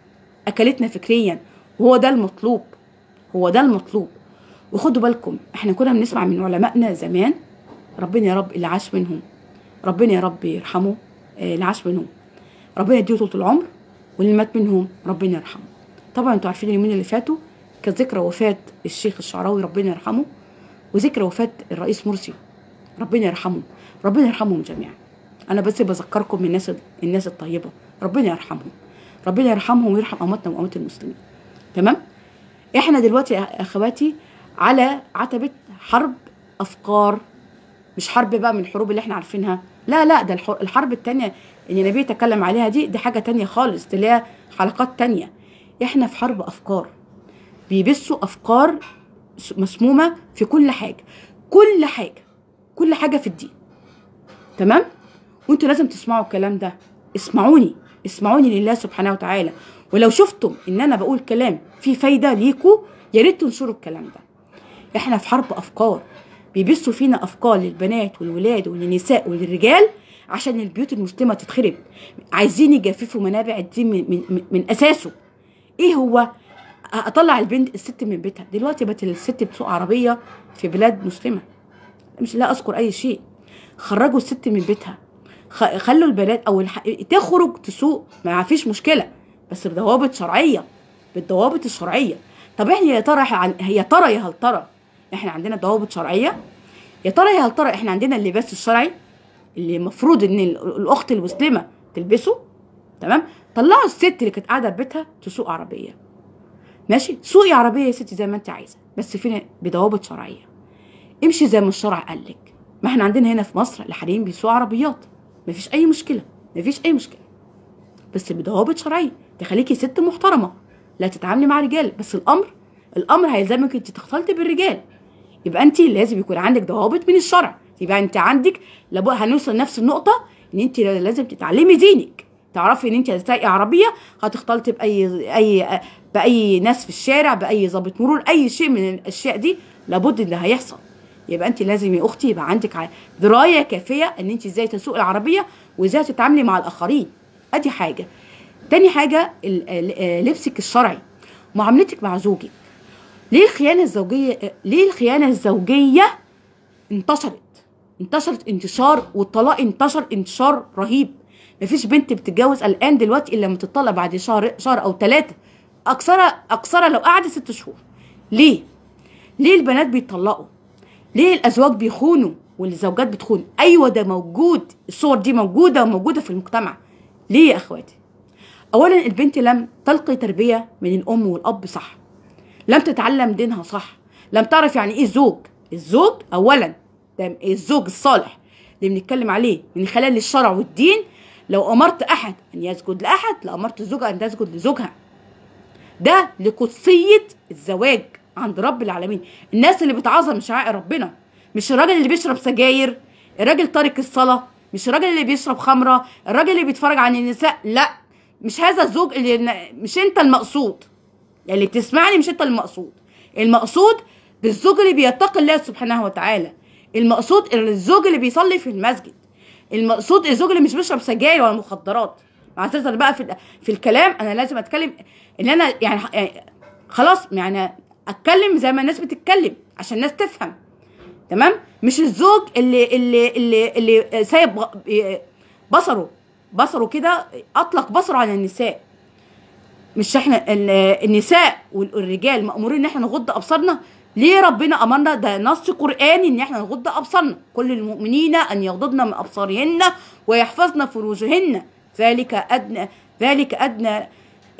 اكلتنا فكريا وهو ده المطلوب هو ده المطلوب وخدوا بالكم احنا كنا بنسمع من علمائنا زمان ربنا يا رب اللي عاش منهم ربنا يا رب يرحمه آه، اللي عاش منهم ربنا يديه طول العمر واللي مات منهم ربنا يرحمه طبعا انتوا عارفين اليومين اللي فاتوا كانت ذكرى وفاة الشيخ الشعراوي ربنا يرحمه وذكرى وفاة الرئيس مرسي ربنا يرحمه ربنا يرحمهم جميعا انا بس بذكركم من الناس الناس الطيبه ربنا يرحمهم ربنا يرحمهم ويرحم امواتنا واموات المسلمين تمام احنا دلوقتي يا اخواتي على عتبه حرب افكار مش حرب بقى من الحروب اللي احنا عارفينها لا لا ده الح- الحرب التانية اللي النبي تكلم عليها دي دي حاجة تانية خالص دي ليها حلقات تانية احنا في حرب افكار بيبثوا افكار س- مسمومة في كل حاجة كل حاجة كل حاجة في الدين تمام وانتوا لازم تسمعوا الكلام ده اسمعوني اسمعوني لله سبحانه وتعالى ولو شفتم ان انا بقول كلام فيه فايدة ليكوا يا ريت تنشروا الكلام ده احنا في حرب افكار بيبثوا فينا افكار للبنات والولاد وللنساء وللرجال عشان البيوت المسلمه تتخرب عايزين يجففوا منابع الدين من, من, من, من اساسه ايه هو اطلع البنت الست من بيتها دلوقتي بقت الست بتسوق عربيه في بلاد مسلمه مش لا اذكر اي شيء خرجوا الست من بيتها خ- خلوا البنات او الح... تخرج تسوق ما فيش مشكله بس بضوابط شرعيه بالضوابط الشرعيه طب احنا يا ترى عن... يا ترى يا هل ترى احنا عندنا ضوابط شرعيه يا ترى يا هل ترى احنا عندنا اللباس الشرعي اللي المفروض ان ال- الاخت المسلمه تلبسه تمام طلعوا الست اللي كانت قاعده في بيتها تسوق عربيه ماشي سوقي عربيه يا ستي زي ما انت عايزه بس فين بضوابط شرعيه امشي زي ما الشرع قال لك ما احنا عندنا هنا في مصر الحريم بيسوقوا عربيات مفيش اي مشكله مفيش اي مشكله بس بضوابط شرعيه تخليكي ست محترمه لا تتعاملي مع رجال بس الامر الامر هيلزمك انت تختلطي بالرجال يبقى انت لازم يكون عندك ضوابط من الشرع يبقى انت عندك لابد هنوصل نفس النقطه ان انت لازم تتعلمي دينك تعرفي ان انت هتساقي عربيه هتختلطي باي اي باي ناس في الشارع باي ضابط مرور اي شيء من الاشياء دي لابد ان ده هيحصل يبقى انت لازم يا اختي يبقى عندك ع- درايه كافيه ان انت ازاي تسوق العربيه وازاي تتعاملي مع الاخرين ادي حاجه تاني حاجه ال- ال- آه، لبسك الشرعي معاملتك مع زوجك ليه الخيانه الزوجيه ليه الخيانه الزوجيه انتشرت انتشرت انتشار والطلاق انتشر انتشار رهيب مفيش بنت بتتجوز الان دلوقتي الا لما تطلق بعد شهر شهر او ثلاثه اكثر اكثر لو قعدت ست شهور ليه ليه البنات بيطلقوا ليه الازواج بيخونوا والزوجات بتخون ايوه ده موجود الصور دي موجوده وموجوده في المجتمع ليه يا اخواتي اولا البنت لم تلقي تربيه من الام والاب صح لم تتعلم دينها صح لم تعرف يعني ايه الزوج الزوج اولا ده الزوج الصالح اللي بنتكلم عليه من خلال الشرع والدين لو امرت احد ان يسجد لاحد لامرت الزوجه ان تسجد لزوجها ده لقدسيه الزواج عند رب العالمين الناس اللي بتعظم شعائر ربنا مش الراجل اللي بيشرب سجاير الراجل تارك الصلاه مش الراجل اللي بيشرب خمره الراجل اللي بيتفرج عن النساء لا مش هذا الزوج اللي مش انت المقصود يعني اللي بتسمعني مش انت المقصود المقصود بالزوج اللي بيتقي الله سبحانه وتعالى المقصود الزوج اللي بيصلي في المسجد المقصود الزوج اللي مش بيشرب سجاير ولا مخدرات معذره بقى في في الكلام انا لازم اتكلم ان انا يعني, يعني خلاص يعني اتكلم زي ما الناس بتتكلم عشان الناس تفهم تمام مش الزوج اللي اللي اللي اللي سايب بصره بصره كده اطلق بصره على النساء مش احنا النساء والرجال مامورين ان احنا نغض ابصارنا ليه ربنا امرنا ده نص قراني ان احنا نغض ابصارنا كل المؤمنين ان يغضضن من ابصارهن ويحفظن فروجهن ذلك ادنى ذلك ادنى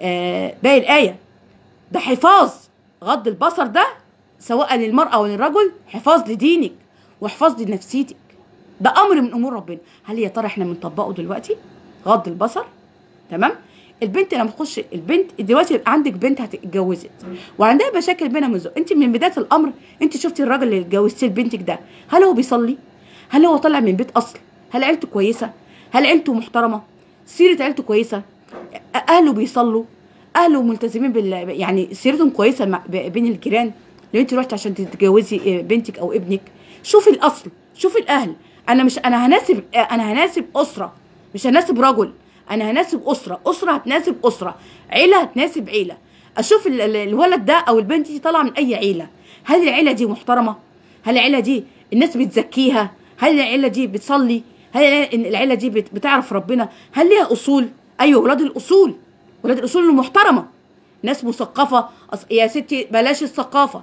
آه باقي الايه ده حفاظ غض البصر ده سواء للمراه او للرجل حفاظ لدينك وحفاظ لنفسيتك ده امر من امور ربنا هل يا ترى احنا بنطبقه دلوقتي غض البصر تمام البنت لما تخش البنت دلوقتي يبقى عندك بنت هتتجوزت وعندها مشاكل بينها من انت من بدايه الامر انت شفتي الراجل اللي اتجوزتيه لبنتك ده هل هو بيصلي هل هو طالع من بيت اصل هل عيلته كويسه هل عيلته محترمه سيره عيلته كويسه اهله بيصلوا اهله ملتزمين بال يعني سيرتهم كويسه بين الجيران لو انت رحت عشان تتجوزي بنتك او ابنك شوفي الاصل شوفي الاهل انا مش انا هناسب انا هناسب اسره مش هناسب رجل انا هناسب اسره اسره هتناسب اسره عيله هتناسب عيله اشوف الولد ده او البنت دي طالعه من اي عيله هل العيله دي محترمه هل العيله دي الناس بتزكيها هل العيله دي بتصلي هل العيله دي بتعرف ربنا هل ليها اصول ايوه ولاد الاصول ولاد الاصول المحترمه ناس مثقفه يا ستي بلاش الثقافه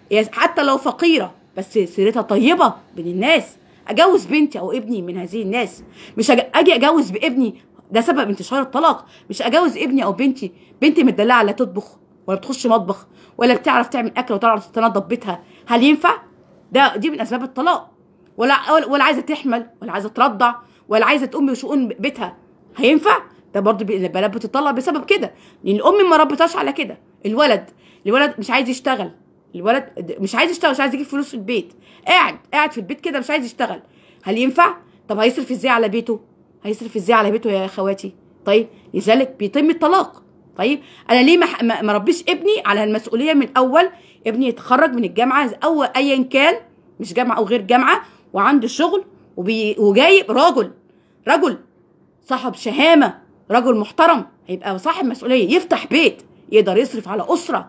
حتى لو فقيره بس سيرتها طيبه بين الناس اجوز بنتي او ابني من هذه الناس مش اجي اجوز بابني ده سبب انتشار الطلاق مش اجوز ابني او بنتي بنتي متدلعه لا تطبخ ولا بتخش مطبخ ولا بتعرف تعمل اكل وتعرف تنظف بيتها هل ينفع ده دي من اسباب الطلاق ولا ولا عايزه تحمل ولا عايزه ترضع ولا عايزه تقوم بشؤون بيتها هينفع ده برضه البنات بتطلق بسبب كده لان الام ما ربتهاش على كده الولد الولد مش عايز يشتغل الولد مش عايز يشتغل مش عايز يجيب فلوس في البيت قاعد قاعد في البيت كده مش عايز يشتغل هل ينفع طب هيصرف ازاي على بيته هيصرف ازاي على بيته يا اخواتي طيب لذلك بيتم الطلاق طيب انا ليه ما ما ربيش ابني على المسؤوليه من اول ابني يتخرج من الجامعه او ايا كان مش جامعه او غير جامعه وعنده شغل وبي وجايب راجل رجل صاحب شهامه رجل محترم هيبقى صاحب مسؤوليه يفتح بيت يقدر يصرف على اسره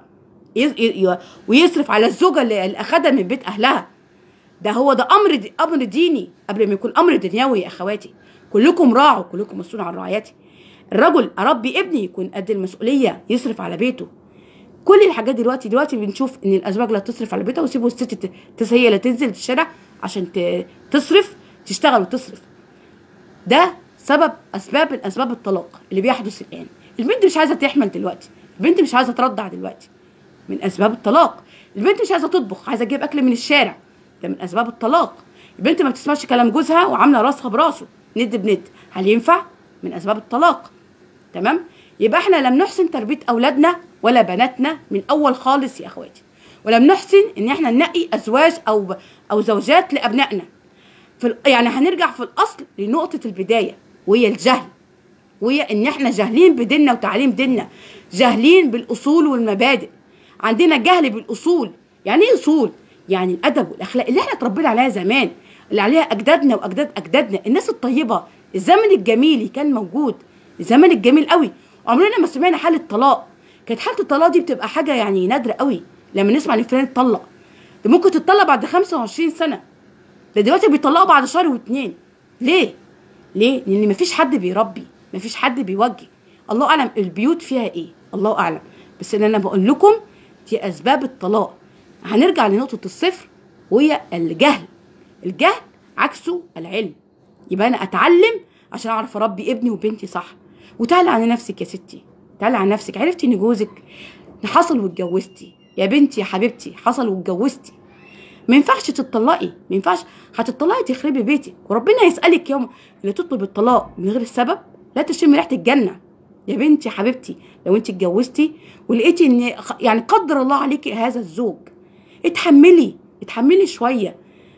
ويصرف على الزوجه اللي اخدها من بيت اهلها ده هو ده امر دي امر ديني قبل ما يكون امر دنيوي يا اخواتي كلكم راعوا كلكم مسؤول عن رعايتي الرجل اربي ابني يكون قد المسؤوليه يصرف على بيته كل الحاجات دلوقتي دلوقتي بنشوف ان الازواج لا تصرف على بيتها ويسيبوا الست هي اللي تنزل الشارع عشان تصرف تشتغل وتصرف ده سبب اسباب من اسباب الطلاق اللي بيحدث الان البنت مش عايزه تحمل دلوقتي البنت مش عايزه ترضع دلوقتي من اسباب الطلاق البنت مش عايزه تطبخ عايزه تجيب اكل من الشارع ده من اسباب الطلاق البنت ما بتسمعش كلام جوزها وعامله راسها براسه ند بند هل ينفع من اسباب الطلاق تمام يبقى احنا لم نحسن تربيه اولادنا ولا بناتنا من اول خالص يا اخواتي ولم نحسن ان احنا ننقي ازواج او او زوجات لابنائنا في يعني هنرجع في الاصل لنقطه البدايه وهي الجهل وهي ان احنا جاهلين بديننا وتعليم ديننا جاهلين بالاصول والمبادئ عندنا جهل بالاصول يعني ايه اصول يعني الادب والاخلاق اللي احنا اتربينا عليها زمان اللي عليها اجدادنا واجداد اجدادنا الناس الطيبه الزمن الجميل كان موجود الزمن الجميل قوي عمرنا ما سمعنا حاله طلاق كانت حاله الطلاق دي بتبقى حاجه يعني نادره قوي لما نسمع ان فلان اتطلق ده ممكن تتطلق بعد 25 سنه ده دلوقتي بيطلقوا بعد شهر واتنين ليه ليه لان مفيش حد بيربي مفيش حد بيوجه الله اعلم البيوت فيها ايه الله اعلم بس اللي انا بقول لكم دي اسباب الطلاق هنرجع لنقطه الصفر وهي الجهل الجهل عكسه العلم يبقى انا اتعلم عشان اعرف اربي ابني وبنتي صح وتعالى على نفسك يا ستي تعالى على نفسك عرفتي ان جوزك حصل واتجوزتي يا بنتي يا حبيبتي حصل واتجوزتي ما ينفعش تتطلقي ما ينفعش هتطلقي تخربي بيتك وربنا يسالك يوم اللي تطلب الطلاق من غير السبب لا تشمي ريحه الجنه يا بنتي يا حبيبتي لو انت اتجوزتي ولقيتي ان خ- يعني قدر الله عليكي هذا الزوج اتحملي اتحملي شويه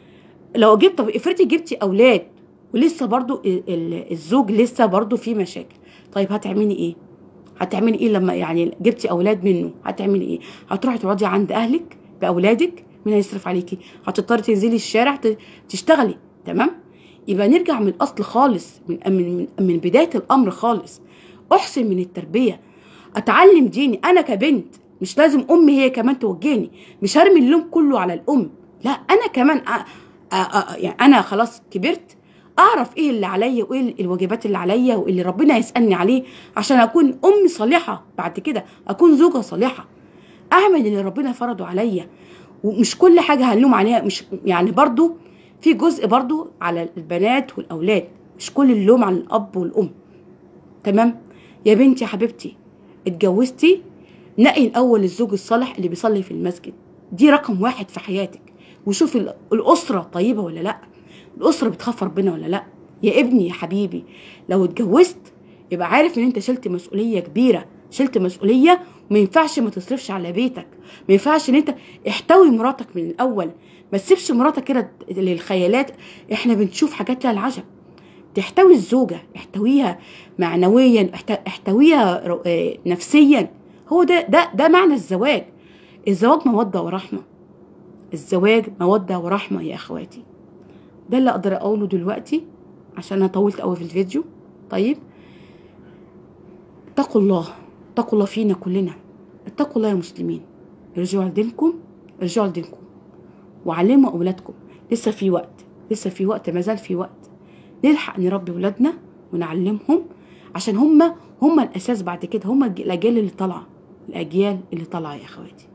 لو جبت طب افرضي جبتي اولاد ولسه برضو ال- ال- الزوج لسه برضو في مشاكل طيب هتعملي ايه هتعملي ايه لما يعني جبتي اولاد منه هتعملي ايه هتروحي تقعدي عند اهلك باولادك مين هيصرف عليكي هتضطري تنزلي الشارع ت- تشتغلي تمام يبقى نرجع من الاصل خالص من من من, من بدايه الامر خالص احسن من التربيه اتعلم ديني انا كبنت مش لازم امي هي كمان توجهني مش هرمي اللوم كله على الام لا انا كمان أ... أ... أ... يعني انا خلاص كبرت اعرف ايه اللي عليا وايه الواجبات اللي عليا واللي ربنا يسالني عليه عشان اكون ام صالحه بعد كده اكون زوجه صالحه اعمل اللي ربنا فرضه عليا ومش كل حاجه هنلوم عليها مش يعني برضو في جزء برضو على البنات والاولاد مش كل اللوم على الاب والام تمام يا بنتي يا حبيبتي اتجوزتي نقي الاول الزوج الصالح اللي بيصلي في المسجد دي رقم واحد في حياتك وشوف ال- الاسره طيبه ولا لا الاسره بتخاف ربنا ولا لا يا ابني يا حبيبي لو اتجوزت يبقى عارف ان انت شلت مسؤوليه كبيره شلت مسؤوليه وما ينفعش ما تصرفش على بيتك ما ينفعش ان انت احتوي مراتك من الاول ما تسيبش مراتك كده للخيالات احنا بنشوف حاجات لها العجب تحتوي الزوجة احتويها معنويا احت- احتويها رو- آه، نفسيا هو ده ده ده معنى الزواج الزواج مودة ورحمة الزواج مودة ورحمة يا اخواتي ده اللي اقدر اقوله دلوقتي عشان انا طولت قوي في الفيديو طيب اتقوا الله اتقوا الله فينا كلنا اتقوا الله يا مسلمين ارجعوا لدينكم ارجعوا لدينكم وعلموا اولادكم لسه في وقت لسه في وقت ما زال في وقت نلحق نربي ولادنا ونعلمهم عشان هم هم الاساس بعد كده هم الج- الاجيال اللي طالعه الاجيال اللي طالعه يا اخواتي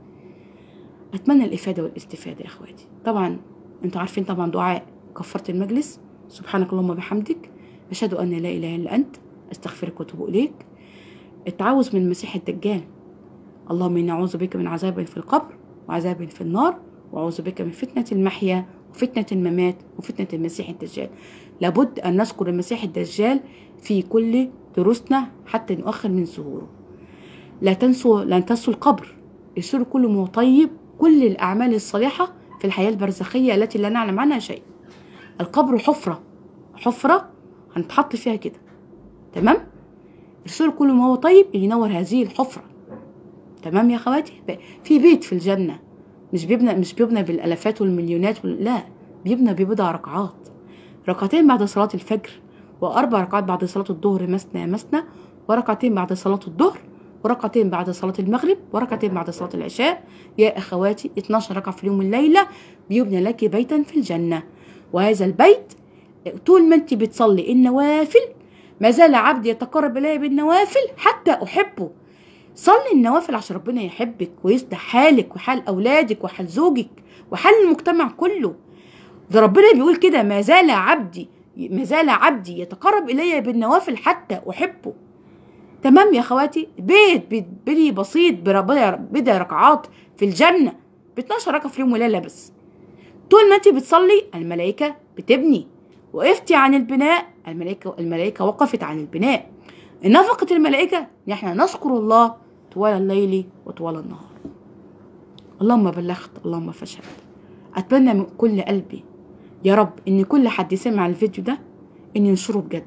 اتمنى الافاده والاستفاده يا اخواتي طبعا انتوا عارفين طبعا دعاء كفاره المجلس سبحانك اللهم وبحمدك اشهد ان لا اله الا انت استغفرك واتوب اليك التعوذ من المسيح الدجال اللهم اني اعوذ بك من عذاب في القبر وعذاب في النار واعوذ بك من فتنه المحيا وفتنه الممات وفتنه المسيح الدجال لابد ان نذكر المسيح الدجال في كل دروسنا حتى نؤخر من ظهوره لا تنسوا لا تنسوا القبر يصير كل ما هو طيب كل الاعمال الصالحه في الحياه البرزخيه التي لا نعلم عنها شيء القبر حفره حفره هنتحط فيها كده تمام يصير كل ما هو طيب ينور هذه الحفره تمام يا خواتي في بيت في الجنه مش بيبنى مش بيبنى بالالافات والمليونات وال... لا بيبنى ببضع ركعات ركعتين بعد صلاة الفجر وأربع ركعات بعد صلاة الظهر مثنى مثنى وركعتين بعد صلاة الظهر وركعتين بعد صلاة المغرب وركعتين بعد صلاة العشاء يا أخواتي 12 ركعة في اليوم والليلة بيبنى لك بيتا في الجنة وهذا البيت طول ما أنت بتصلي النوافل ما زال عبدي يتقرب إلي بالنوافل حتى أحبه صلي النوافل عشان ربنا يحبك ويصلح حالك وحال أولادك وحال زوجك وحال المجتمع كله ده ربنا بيقول كده ما زال عبدي ما زال عبدي يتقرب الي بالنوافل حتى احبه تمام يا اخواتي بيت بيت بني بسيط بربنا بدا ركعات في الجنه ب 12 ركعه في يوم وليله بس طول ما انت بتصلي الملائكه بتبني وقفتي عن البناء الملائكه الملائكه وقفت عن البناء نفقه الملائكه ان احنا نذكر الله طوال الليل وطوال النهار اللهم بلغت اللهم فاشهد اتمنى من كل قلبي يا رب ان كل حد سمع الفيديو ده ان ينشره بجد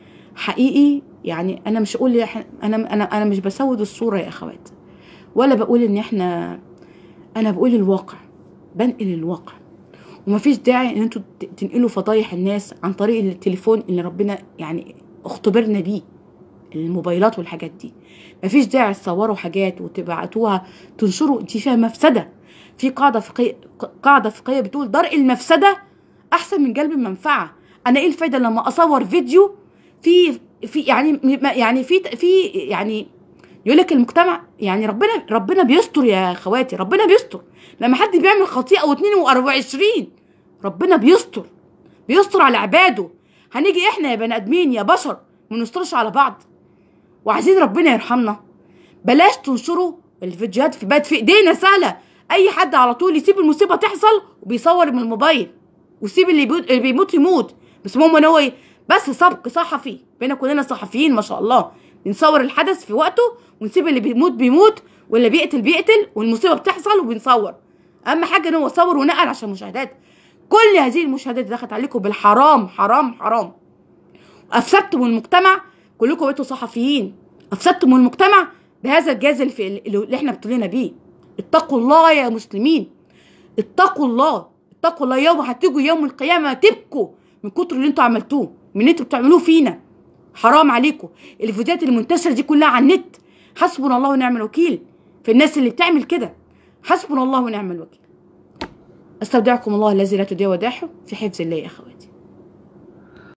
حقيقي يعني انا مش اقول انا انا انا مش بسود الصوره يا اخوات ولا بقول ان احنا انا بقول الواقع بنقل الواقع ومفيش داعي ان انتوا تنقلوا فضايح الناس عن طريق التليفون اللي ربنا يعني اختبرنا بيه الموبايلات والحاجات دي مفيش داعي تصوروا حاجات وتبعتوها تنشروا دي فيها مفسده في قاعده فقهيه قاعده فقهيه بتقول درء المفسده احسن من جلب المنفعه انا ايه الفايده لما اصور فيديو في في يعني يعني في في يعني يقول لك المجتمع يعني ربنا ربنا بيستر يا خواتي ربنا بيستر لما حد بيعمل خطيئه و22 ربنا بيستر بيستر على عباده هنيجي احنا يا بني ادمين يا بشر ما نسترش على بعض وعايزين ربنا يرحمنا بلاش تنشروا الفيديوهات في بقت في ايدينا سهله اي حد على طول يسيب المصيبه تحصل وبيصور من الموبايل ويسيب اللي, بيموت اللي بيموت يموت بس المهم ان هو ايه بس سبق صحفي بينا كلنا صحفيين ما شاء الله بنصور الحدث في وقته ونسيب اللي بيموت بيموت واللي بيقتل بيقتل والمصيبه بتحصل وبنصور اهم حاجه ان هو صور ونقل عشان مشاهدات كل هذه المشاهدات دخلت عليكم بالحرام حرام حرام افسدتم المجتمع كلكم بقيتوا صحفيين افسدتم المجتمع بهذا الجهاز اللي, في اللي احنا ابتلينا بيه اتقوا الله يا مسلمين اتقوا الله اتقوا الله يوم هتيجوا يوم القيامه تبكوا من كتر اللي انتوا عملتوه من اللي انتوا بتعملوه فينا حرام عليكم الفيديوهات المنتشره دي كلها على النت حسبنا الله ونعم الوكيل في الناس اللي بتعمل كده حسبنا الله ونعم الوكيل استودعكم الله الذي لا تضيع ودائعه في حفظ الله يا اخواتي